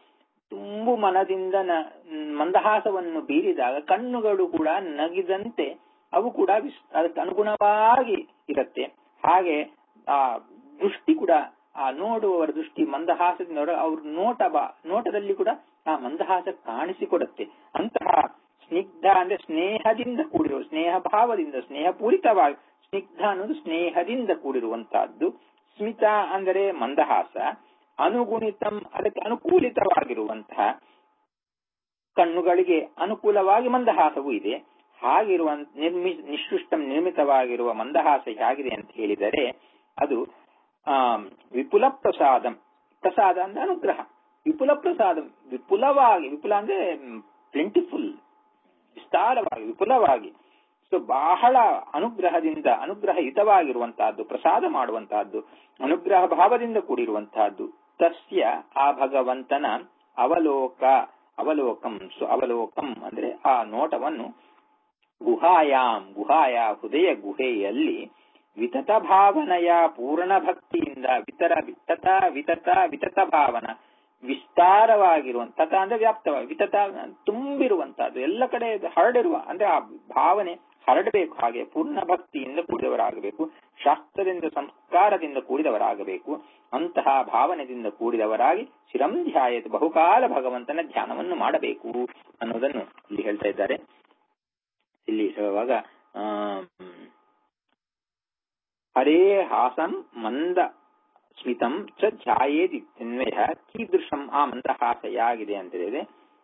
ತುಂಬು ಮನದಿಂದ ನ- ಮಂದಹಾಸವನ್ನು ಬೀರಿದಾಗ ಕಣ್ಣುಗಳು ಕೂಡ ನಗಿದಂತೆ ಅವು ಕೂಡ ವಿಸ್- ಅದಕ್ಕೆ ಅನುಗುಣವಾಗಿ ಇರುತ್ತೆ ಹಾಗೆ ಆ ದೃಷ್ಟಿ ಕೂಡ ಆ ನೋಡುವವರ ದೃಷ್ಟಿ ಮಂದಹಾಸದಿಂದ ನೋಡ ಅವ್ರ ನೋಟ ಬಾ ನೋಟದಲ್ಲಿ ಕೂಡ ಆ ಮಂದಹಾಸ ಕಾಣಿಸಿಕೊಡುತ್ತೆ ಅಂತಹ ಸ್ನಿಗ್ಧ ಅಂದ್ರೆ ಸ್ನೇಹದಿಂದ ಕೂಡಿರುವ ಸ್ನೇಹ ಭಾವದಿಂದ ಸ್ನೇಹಪೂರಿತವಾಗಿ ಸ್ನಿಗ್ಧ ಅನ್ನೋದು ಸ್ನೇಹದಿಂದ ಕೂಡಿರುವಂತಹದ್ದು ಸ್ಮಿತ ಅಂದರೆ ಮಂದಹಾಸ ಅನುಗುಣಿತಂ ಅದಕ್ಕೆ ಅನುಕೂಲಿತವಾಗಿರುವಂತಹ ಕಣ್ಣುಗಳಿಗೆ ಅನುಕೂಲವಾಗಿ ಮಂದಹಾಸವೂ ಇದೆ ಹಾಗಿರುವ ನಿರ್ಮಿ ನಿಶ್ರುಷ್ಟಂ ನಿರ್ಮಿತವಾಗಿರುವ ಮಂದಹಾಸ ಹೇಗಿದೆ ಅಂತ ಹೇಳಿದರೆ ಅದು ಆ ವಿಪುಲ ಪ್ರಸಾದಂ ಪ್ರಸಾದ ಅಂದ್ರೆ ಅನುಗ್ರಹ ವಿಪುಲ ಪ್ರಸಾದಂ ವಿಪುಲವಾಗಿ ವಿಪುಲ ಅಂದ್ರೆ ಪ್ಲೆಂಟಿಫುಲ್ ವಿಸ್ತಾರವಾಗಿ ವಿಪುಲವಾಗಿ ಸೊ ಬಹಳ ಅನುಗ್ರಹದಿಂದ ಅನುಗ್ರಹಯುತವಾಗಿರುವಂತಹದ್ದು ಪ್ರಸಾದ ಮಾಡುವಂತಹದ್ದು ಅನುಗ್ರಹ ಭಾವದಿಂದ ಕೂಡಿರುವಂತಹದ್ದು ತಸ್ಯ ಆ ಭಗವಂತನ ಅವಲೋಕ ಅವಲೋಕಂ ಸೊ ಅವಲೋಕಂ ಅಂದ್ರೆ ಆ ನೋಟವನ್ನು ಗುಹಾಯಾಮ್ ಗುಹಾಯ ಹೃದಯ ಗುಹೆಯಲ್ಲಿ ವಿತತ ಭಾವನೆಯ ಪೂರ್ಣ ಭಕ್ತಿಯಿಂದ ವಿತರ ವಿತತ ವಿತತ ವಿತತ ಭಾವನ ವಿಸ್ತಾರವಾಗಿರುವಂತ ತತ ಅಂದ್ರೆ ವ್ಯಾಪ್ತವಾಗಿ ವಿತತ ತುಂಬಿರುವಂತಹದ್ದು ಎಲ್ಲ ಕಡೆ ಅದು ಹರಡಿರುವ ಅಂದ್ರೆ ಆ ಭಾವನೆ ಹರಡಬೇಕು ಹಾಗೆ ಪೂರ್ಣ ಭಕ್ತಿಯಿಂದ ಕೂಡಿದವರಾಗಬೇಕು ಶಾಸ್ತ್ರದಿಂದ ಸಂಸ್ಕಾರದಿಂದ ಕೂಡಿದವರಾಗಬೇಕು ಅಂತಹ ಭಾವನೆಯಿಂದ ಕೂಡಿದವರಾಗಿ ಚಿರಂಧ್ಯಾಯತ್ ಬಹುಕಾಲ ಭಗವಂತನ ಧ್ಯಾನವನ್ನು ಮಾಡಬೇಕು ಅನ್ನೋದನ್ನು ಇಲ್ಲಿ ಹೇಳ್ತಾ ಇದ್ದಾರೆ ಇಲ್ಲಿ ಹೇಳುವಾಗ ಆ ಹರೇ ಹಾಸಂ ಮಂದ ಸ್ಮಿತಂ ಚ ಧ್ಯಾಯೇದಿನ್ವಯ ಕೀದೃಶಂ ಆ ಮಂದಹಾಸ ಯಾಗಿದೆ ಅಂತ ಹೇಳಿದ್ರೆ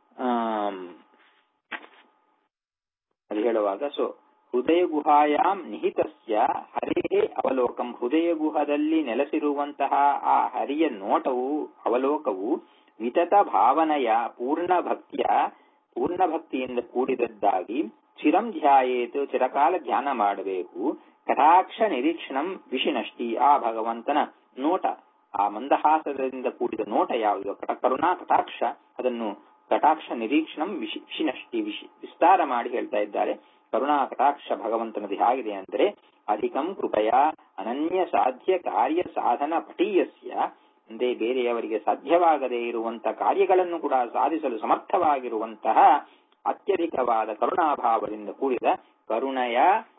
ಅದು ಹೇಳುವಾಗ ಸೊ ಹೃದಯ ಗುಹಾಯಾಮ್ ನಿಹಿತಸ್ಯ ಹರೇ ಅವಲೋಕಂ ಹೃದಯ ಗುಹದಲ್ಲಿ ನೆಲೆಸಿರುವಂತಹ ಆ ಹರಿಯ ನೋಟವು ಅವಲೋಕವು ವಿತತ ಭಾವನೆಯ ಪೂರ್ಣ ಭಕ್ತಿಯ ಪೂರ್ಣ ಭಕ್ತಿಯಿಂದ ಕೂಡಿದದ್ದಾಗಿ ಚಿರಂ ಧ್ಯಾಯೇತು ಚಿರಕಾಲ ಧ್ಯಾನ ಮಾಡಬೇಕು ಕಟಾಕ್ಷ ನಿರೀಕ್ಷಣಂ ವಿಷಿನಷ್ಟಿ ಆ ಭಗವಂತನ ನೋಟ ಆ ಮಂದಹಾಸದಿಂದ ಕೂಡಿದ ನೋಟ ಯಾವುದು ಕಟ- ಕರುಣಾ ಕಟಾಕ್ಷ ಅದನ್ನು ಕಟಾಕ್ಷ ನಿರೀಕ್ಷಣಂ ವಿಶಿ ವಿಷಿನಷ್ಟಿ ವಿಶಿ ವಿಸ್ತಾರ ಮಾಡಿ ಹೇಳ್ತಾ ಇದ್ದಾರೆ ಕರುಣಾ ಕಟಾಕ್ಷ ಭಗವಂತನದು ಹೇಗಿದೆ ಅಂದರೆ ಅಧಿಕಂ ಕೃಪಯ ಅನನ್ಯ ಸಾಧ್ಯ ಕಾರ್ಯ ಸಾಧನ ಪಟೀಯಸ್ಯ ಅಂದ್ರೆ ಬೇರೆಯವರಿಗೆ ಸಾಧ್ಯವಾಗದೇ ಇರುವಂತಹ ಕಾರ್ಯಗಳನ್ನು ಕೂಡ ಸಾಧಿಸಲು ಸಮರ್ಥವಾಗಿರುವಂತಹ ಅತ್ಯಧಿಕವಾದ ಕರುಣಾಭಾವದಿಂದ ಕೂಡಿದ ಕರುಣೆಯ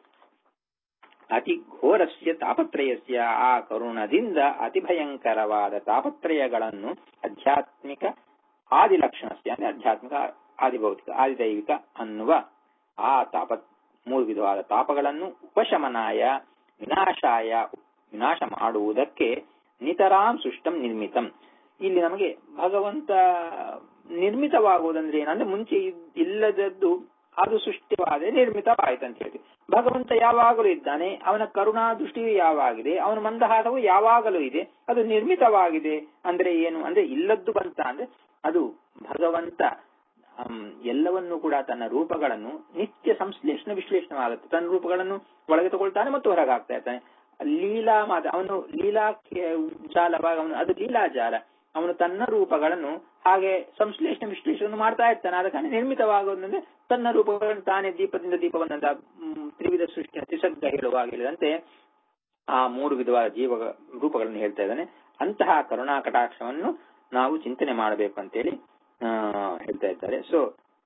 ಅತಿ ಘೋರಸ್ಯ ತಾಪತ್ರಯಸ್ಯ ಆ ಕರುಣದಿಂದ ಅತಿ ಭಯಂಕರವಾದ ತಾಪತ್ರಯಗಳನ್ನು ಆಧ್ಯಾತ್ಮಿಕ ಆದಿಲಕ್ಷಣಸ್ಯ ಅಂದ್ರೆ ಆಧ್ಯಾತ್ಮಿಕ ಆದಿಭೌತಿಕ ಆದಿದೈವಿಕ ಅನ್ನುವ ಆ ತಾಪ ಮೂರು ವಿಧವಾದ ತಾಪಗಳನ್ನು ಉಪಶಮನಾಯ ವಿನಾಶಾಯ ವಿನಾಶ ಮಾಡುವುದಕ್ಕೆ ನಿತರಾಂ ಸೃಷ್ಟಂ ನಿರ್ಮಿತಂ ಇಲ್ಲಿ ನಮಗೆ ಭಗವಂತ ನಿರ್ಮಿತವಾಗುವುದಂದ್ರೆ ಏನಂದ್ರೆ ಮುಂಚೆ ಇದ್- ಇಲ್ಲದದ್ದು ಅದು ಸೃಷ್ಟಿವಾದರೆ ನಿರ್ಮಿತವಾಯಿತು ಅಂತ ಹೇಳಿ ಭಗವಂತ ಯಾವಾಗಲೂ ಇದ್ದಾನೆ ಅವನ ಕರುಣಾ ದೃಷ್ಟಿಯು ಯಾವಾಗಿದೆ ಅವನ ಮಂದಹಾಸವು ಯಾವಾಗಲೂ ಇದೆ ಅದು ನಿರ್ಮಿತವಾಗಿದೆ ಅಂದ್ರೆ ಏನು ಅಂದ್ರೆ ಇಲ್ಲದ್ದು ಬಂತ ಅಂದ್ರೆ ಅದು ಭಗವಂತ ಹ್ಮ್, ಎಲ್ಲವನ್ನೂ ಕೂಡ ತನ್ನ ರೂಪಗಳನ್ನು ನಿತ್ಯ ಸಂಶ್ಲೇಷಣೆ ವಿಶ್ಲೇಷಣವಾಗುತ್ತೆ ತನ್ನ ರೂಪಗಳನ್ನು ಒಳಗೆ ತಗೊಳ್ತಾನೆ ಮತ್ತು ಹೊರಗೆ ಹಾಕ್ತಾ ಇರ್ತಾನೆ ಲೀಲಾ ಮಾತ ಅವನು ಲೀಲಾ ಕೆ- ಜಾಲವಾಗ ಅವನು ಅದು ಲೀಲಾ ಜಾಲ ಅವನು ತನ್ನ ರೂಪಗಳನ್ನು ಹಾಗೆ ಸಂಶ್ಲೇಷಣೆ ವಿಶ್ಲೇಷಣೆ ಮಾಡ್ತಾ ಇರ್ತಾನೆ ಆದ ಕಾರಣ ನಿರ್ಮಿತವಾಗುವುದಂದ್ರೆ ತನ್ನ ರೂಪಗಳನ್ನು ತಾನೇ ದೀಪದಿಂದ ದೀಪವನ್ನಂತ ಹ್ಮ್, ತ್ರಿವಿಧ ಸೃಷ್ಟಿ ತ್ರಿಸರ್ಗ ಹೇಳುವಾಗ ಹೇಳಿದಂತೆ ಆ ಮೂರು ವಿಧವಾದ ಜೀವ ರೂಪಗಳನ್ನು ಹೇಳ್ತಾ ಇದ್ದಾನೆ ಅಂತಹ ಕರುಣಾ ಕಟಾಕ್ಷವನ್ನು ನಾವು ಚಿಂತನೆ ಮಾಡಬೇಕು ಅಂತೇಳಿ ಆ, ಹೇಳ್ತಾ ಇದ್ದಾರೆ ಸೊ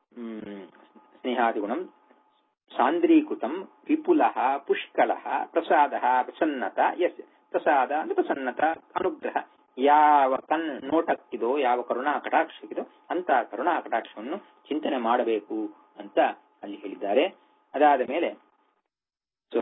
ಸ್ನೇಹಾದಿಗುಣಂ ಸಾಂದ್ರೀಕೃತಂ ವಿಪುಲ ಪುಷ್ಕಳ ಪ್ರಸಾದ ಪ್ರಸನ್ನತ ಎಸ್ ಪ್ರಸಾದ ಅಂದ್ರೆ ಪ್ರಸನ್ನತ ಅನುಗ್ರಹ ಯಾವ ಕಣ್ ನೋಟಕ್ಕಿದೋ ಯಾವ ಕರುಣಾ ಕಟಾಕ್ಷಕ್ಕಿದೋ ಅಂತ ಕರುಣಾ ಕಟಾಕ್ಷವನ್ನು ಚಿಂತನೆ ಮಾಡಬೇಕು ಅಂತ ಅಲ್ಲಿ ಹೇಳಿದ್ದಾರೆ ಅದಾದ ಮೇಲೆ ಸೊ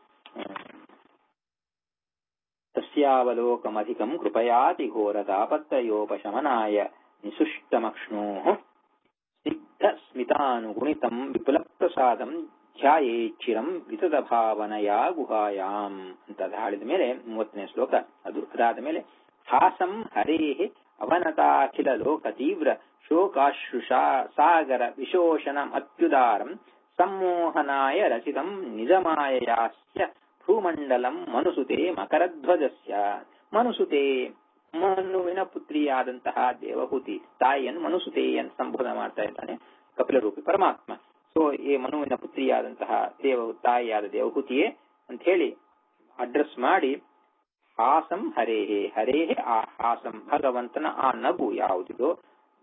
ತಸ್ಯಾವಲೋಕಮಧಿಕಂ ಕೃಪಯಾತಿ ಘೋರ ತಾಪತ್ರಯೋಪಶಮನಾಯ ನಿಸುಷ್ಟಮಕ್ಷ್ಣೋ ಸ್ನಿಗ್ಧ ಸ್ಮಿತಾನುಗುಣಿತಂ ವಿಪುಲ ಪ್ರಸಾದಂ ಧ್ಯಾಯೇಚ್ಚಿರಂ ವಿತದ ಭಾವನೆಯ ಗುಹಾಯಾಮ್ ಅಂತ ಅದು ಹೇಳಿದ ಮೇಲೆ ಮೂವತ್ತನೇ ಶ್ಲೋಕ ಅದು ಅದಾದ ಮೇಲೆ ಹಾಸಂ ಹರೇಃ ಅವನತಾಖಿಲ ಲೋಕ ತೀವ್ರ ಶೋಕಾಶ್ರುಷಾ ಸಾಗರ ವಿಶೋಷಣ ಅತ್ಯುದಾರಂ ಸಮ್ಮೋಹನಾಯ ರಚಿತಂ ನಿಜಮಾಯಯಾಸ್ಯ ಭೂಮಂಡಲಂ ಮನುಸುತೆ ಮಕರಧ್ವಜಸ್ಯ ಮನುಸುತೆ ಮನುವಿನ ಪುತ್ರಿಯಾದಂತಹ ದೇವಹೂತಿ ತಾಯಿಯನ್ನು ಮನುಸುತೆ ಅಂತ ಸಂಬೋಧನೆ ಮಾಡ್ತಾ ಇದ್ದಾನೆ ಕಪಿಲರೂಪಿ ಪರಮಾತ್ಮ ಸೊ ಈ ಮನುವಿನ ಪುತ್ರಿಯಾದಂತಹ ದೇವ ತಾಯಿಯಾದ ದೇವಹೂತಿಯೇ ಅಂತ ಹೇಳಿ ಅಡ್ರೆಸ್ ಮಾಡಿ ಹಾಸಂ ಹರೇಹೇ ಹರೇಹೇ ಆ ಹಾಸಂ ಭಗವಂತನ ಆ ನಗು ಯಾವುದಿದೋ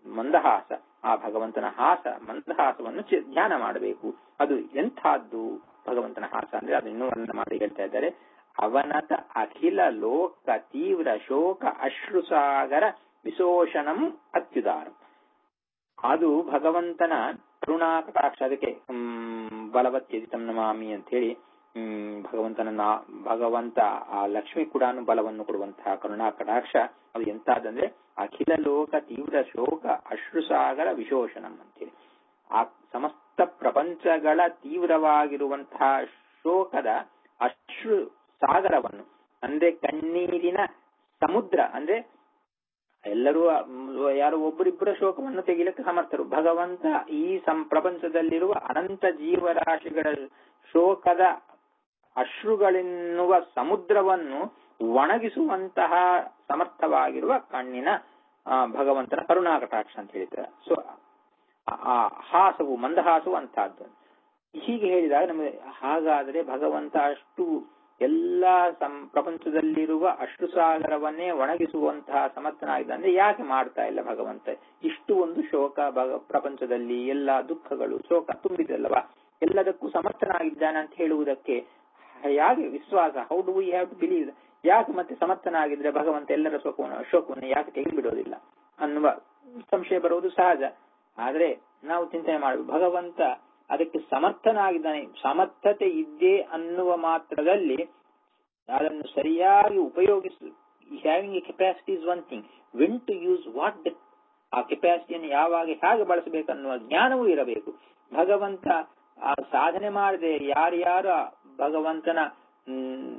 ಮಂದಹಾಸ ಆ ಭಗವಂತನ ಹಾಸ ಮಂದಹಾಸವನ್ನು ಚಿ- ಧ್ಯಾನ ಮಾಡಬೇಕು ಅದು ಎಂಥದ್ದು ಭಗವಂತನ ಹಾಸ ಅಂದ್ರೆ ಅದು ಇನ್ನೂ ವರ್ಣನೆ ಮಾಡಿ ಹೇಳ್ತಾ ಇದ್ದಾರೆ ಅವನತ ಅಖಿಲ ಲೋಕ ತೀವ್ರ ಶೋಕ ಅಶ್ರುಸಾಗರ ವಿಶೋಷಣಂ ಅತ್ಯುದಾರಂ ಅದು ಭಗವಂತನ ಕರುಣಾ ಕಟಾಕ್ಷ ಅದಕ್ಕೆ ಹ್ಮ್, ಬಲವತ್ಯಜಿತಂ ನಮಾಮಿ ಅಂತ ಹೇಳಿ ಹ್ಮ್, ಭಗವಂತನ ನಾ- ಭಗವಂತ ಆ ಲಕ್ಷ್ಮಿ ಕೂಡ ಬಲವನ್ನು ಕೊಡುವಂತಹ ಕರುಣಾ ಕಟಾಕ್ಷ ಅದು ಎಂತಾದಂದ್ರೆ ಅಖಿಲ ಲೋಕ ತೀವ್ರ ಶೋಕ ಅಶ್ರುಸಾಗರ ವಿಶೋಷಣಂ ಅಂತೇಳಿ ಆ ಸಮಸ್ತ ಪ್ರಪಂಚಗಳ ತೀವ್ರವಾಗಿರುವಂತಹ ಶೋಕದ ಅಶ್ರು ಸಾಗರವನ್ನು ಅಂದ್ರೆ ಕಣ್ಣೀರಿನ ಸಮುದ್ರ ಅಂದ್ರೆ ಎಲ್ಲರೂ ಮ್, ಯಾರೋ ಒಬ್ಬರಿಬ್ಬರ ಶೋಕವನ್ನು ತೆಗಿಲಿಕ್ಕೆ ಸಮರ್ಥರು ಭಗವಂತ ಈ ಸಂ ಪ್ರಪಂಚದಲ್ಲಿರುವ ಅನಂತ ಜೀವರಾಶಿಗಳ ಶೋಕದ ಅಶ್ರುಗಳೆನ್ನುವ ಸಮುದ್ರವನ್ನು ಒಣಗಿಸುವಂತಹ ಸಮರ್ಥವಾಗಿರುವ ಕಣ್ಣಿನ ಆ, ಭಗವಂತನ ಕರುಣಾ ಕಟಾಕ್ಷ ಅಂತ ಹೇಳ್ತಾರೆ ಸೊ ಆ ಹಾಸವು ಮಂದಹಾಸವು ಅಂತಹದ್ದು ಹೀಗೆ ಹೇಳಿದಾಗ ನಮಗೆ ಹಾಗಾದರೆ ಭಗವಂತ ಅಷ್ಟು ಎಲ್ಲ ಸಂ ಪ್ರಪಂಚದಲ್ಲಿರುವ ಅಷ್ಟು ಸಾಗರವನ್ನೇ ಒಣಗಿಸುವಂತಹ ಸಮರ್ಥನಾಗಿದ್ದಾನೆ ಯಾಕೆ ಮಾಡ್ತಾ ಇಲ್ಲ ಭಗವಂತ ಇಷ್ಟು ಒಂದು ಶೋಕ ಭಗ ಪ್ರಪಂಚದಲ್ಲಿ ಎಲ್ಲ ದುಃಖಗಳು ಶೋಕ ತುಂಬಿದಲ್ಲವಾ ಎಲ್ಲದಕ್ಕೂ ಸಮರ್ಥನಾಗಿದ್ದಾನೆ ಅಂತ ಹೇಳುವುದಕ್ಕೆ ಯಾಕೆ ವಿಶ್ವಾಸ how do we have to believe ಯಾಕೆ ಮತ್ತೆ ಸಮರ್ಥನಾಗಿದ್ರೆ ಭಗವಂತ ಎಲ್ಲರ ಶೋಕವನ್ನು ಶೋಕವನ್ನು ಯಾಕೆ ತೆಗೆದುಬಿಡೋದಿಲ್ಲ ಅನ್ನುವ ಸಂಶಯ ಬರುವುದು ಸಹಜ ಆದ್ರೆ ನಾವು ಚಿಂತನೆ ಮಾಡಬೇಕು ಭಗವಂತ ಅದಕ್ಕೆ ಸಮರ್ಥನಾಗಿದ್ದಾನೆ ಸಮರ್ಥತೆ ಇದ್ದೇ ಅನ್ನುವ ಮಾತ್ರದಲ್ಲಿ ಅದನ್ನು ಸರಿಯಾಗಿ ಉಪಯೋಗಿಸ having a capacity is one thing when to use what ಆ ಕೆಪಾಸಿಟಿಯನ್ನು ಯಾವಾಗ ಹೇಗೆ ಬಳಸಬೇಕನ್ನುವ ಜ್ಞಾನವೂ ಇರಬೇಕು ಭಗವಂತ ಆ ಸಾಧನೆ ಮಾಡದೆ ಯಾರ್ಯಾರು ಆ ಭಗವಂತನ ಹ್ಮ್,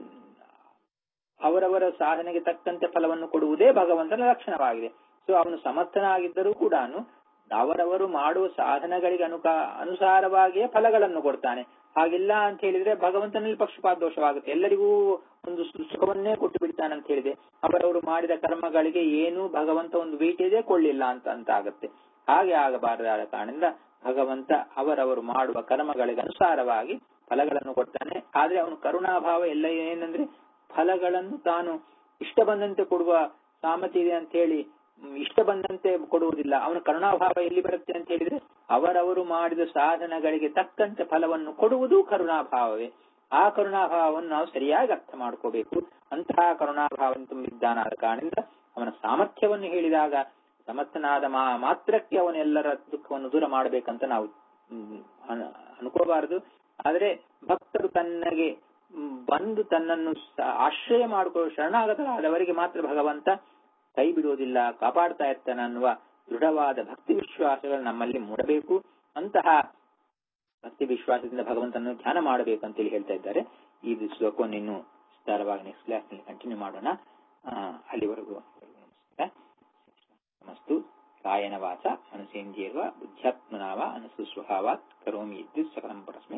ಅವರವರ ಸಾಧನೆಗೆ ತಕ್ಕಂತೆ ಫಲವನ್ನು ಕೊಡುವುದೇ ಭಗವಂತನ ಲಕ್ಷಣವಾಗಿದೆ ಸೊ ಅವನು ಸಮರ್ಥನಾಗಿದ್ದರೂ ಕೂಡ ಅವರವರು ಮಾಡುವ ಸಾಧನೆಗಳಿಗೆ ಅನುಕ ಅನುಸಾರವಾಗಿಯೇ ಫಲಗಳನ್ನು ಕೊಡ್ತಾನೆ ಹಾಗಿಲ್ಲ ಅಂತ ಹೇಳಿದ್ರೆ ಭಗವಂತನಲ್ಲಿ ಪಕ್ಷಪಾತ ದೋಷವಾಗುತ್ತೆ ಎಲ್ಲರಿಗೂ ಒಂದು ಸು- ಸುಖವನ್ನೇ ಕೊಟ್ಟು ಬಿಡ್ತಾನೆ ಅಂತ ಹೇಳಿದೆ ಅವರವರು ಮಾಡಿದ ಕರ್ಮಗಳಿಗೆ ಏನು ಭಗವಂತ ಒಂದು ವೇಟೇಜೇ ಕೊಳ್ಳಿಲ್ಲ ಅಂತ ಅಂತ ಆಗುತ್ತೆ ಹಾಗೆ ಆಗಬಾರದಾದ ಕಾರಣದಿಂದ ಭಗವಂತ ಅವರವರು ಮಾಡುವ ಕರ್ಮಗಳಿಗೆ ಅನುಸಾರವಾಗಿ ಫಲಗಳನ್ನು ಕೊಡ್ತಾನೆ ಆದ್ರೆ ಅವನು ಕರುಣಾಭಾವ ಎಲ್ಲ ಏನಂದ್ರೆ ಫಲಗಳನ್ನು ತಾನು ಇಷ್ಟ ಬಂದಂತೆ ಕೊಡುವ ಸಾಮರ್ಥ್ಯ ಇದೆ ಅಂತ ಹೇಳಿ ಮ್, ಇಷ್ಟ ಬಂದಂತೆ ಕೊಡುವುದಿಲ್ಲ ಅವನ ಕರುಣಾಭಾವ ಎಲ್ಲಿ ಬರುತ್ತೆ ಅಂತ ಹೇಳಿದ್ರೆ ಅವರವರು ಮಾಡಿದ ಸಾಧನಗಳಿಗೆ ತಕ್ಕಂತೆ ಫಲವನ್ನು ಕೊಡುವುದು ಕರುಣಾಭಾವವೇ ಆ ಕರುಣಾಭಾವವನ್ನು ನಾವು ಸರಿಯಾಗಿ ಅರ್ಥ ಮಾಡ್ಕೋಬೇಕು ಅಂತಹ ಕರುಣಾಭಾವವನ್ನು ತುಂಬಿದ್ದಾನಾದ ಕಾರಣದಿಂದ ಅವನ ಸಾಮರ್ಥ್ಯವನ್ನು ಹೇಳಿದಾಗ ಸಮರ್ಥನಾದ ಮಾ ಮಾತ್ರಕ್ಕೆ ಅವನೆಲ್ಲರ ದುಃಖವನ್ನು ದೂರ ಮಾಡಬೇಕಂತ ನಾವು ಮ್, ಅನ್- ಅನ್ಕೋಬಾರದು ಆದ್ರೆ ಭಕ್ತರು ತನ್ನಗೆ ಮ್, ಬಂದು ತನ್ನನ್ನು ಸ- ಆಶ್ರಯ ಮಾಡಿಕೊಳ್ಳುವ ಶರಣಾಗತರಾದವರಿಗೆ ಮಾತ್ರ ಭಗವಂತ ಕೈ ಬಿಡುವುದಿಲ್ಲ ಕಾಪಾಡ್ತಾ ಇರ್ತಾನೆ ಅನ್ನುವ ದೃಢವಾದ ಭಕ್ತಿ ವಿಶ್ವಾಸಗಳು ನಮ್ಮಲ್ಲಿ ಮೂಡಬೇಕು ಅಂತಹ ಭಕ್ತಿ ವಿಶ್ವಾಸದಿಂದ ಭಗವಂತನನ್ನು ಧ್ಯಾನ ಮಾಡಬೇಕು ಅಂತೇಳಿ ಹೇಳ್ತಾ ಇದ್ದಾರೆ ಈ ಶ್ಲೋಕವನ್ನು ಇನ್ನು ವಿಸ್ತಾರವಾಗಿ ನೆಕ್ಸ್ಟ್ ಕ್ಲಾಸ್ ನಲ್ಲಿ ಕಂಟಿನ್ಯೂ ಮಾಡೋಣ ಆ, ಅಲ್ಲಿವರೆಗೂ ನಮಸ್ಕಾರ ನಮಸ್ತು ಕಾಯನ ವಾಚ ಮನಸೇಂದ್ರಿಯರ್ವ ಬುದ್ಧ್ಯಾತ್ಮನಾವ ಅನಸು ಸ್ವಭಾವಾತ್ ಕರೋಮಿ ಇದ್ದಿತ್ ಸಕಲಂ ಪರಸ್ಮೈ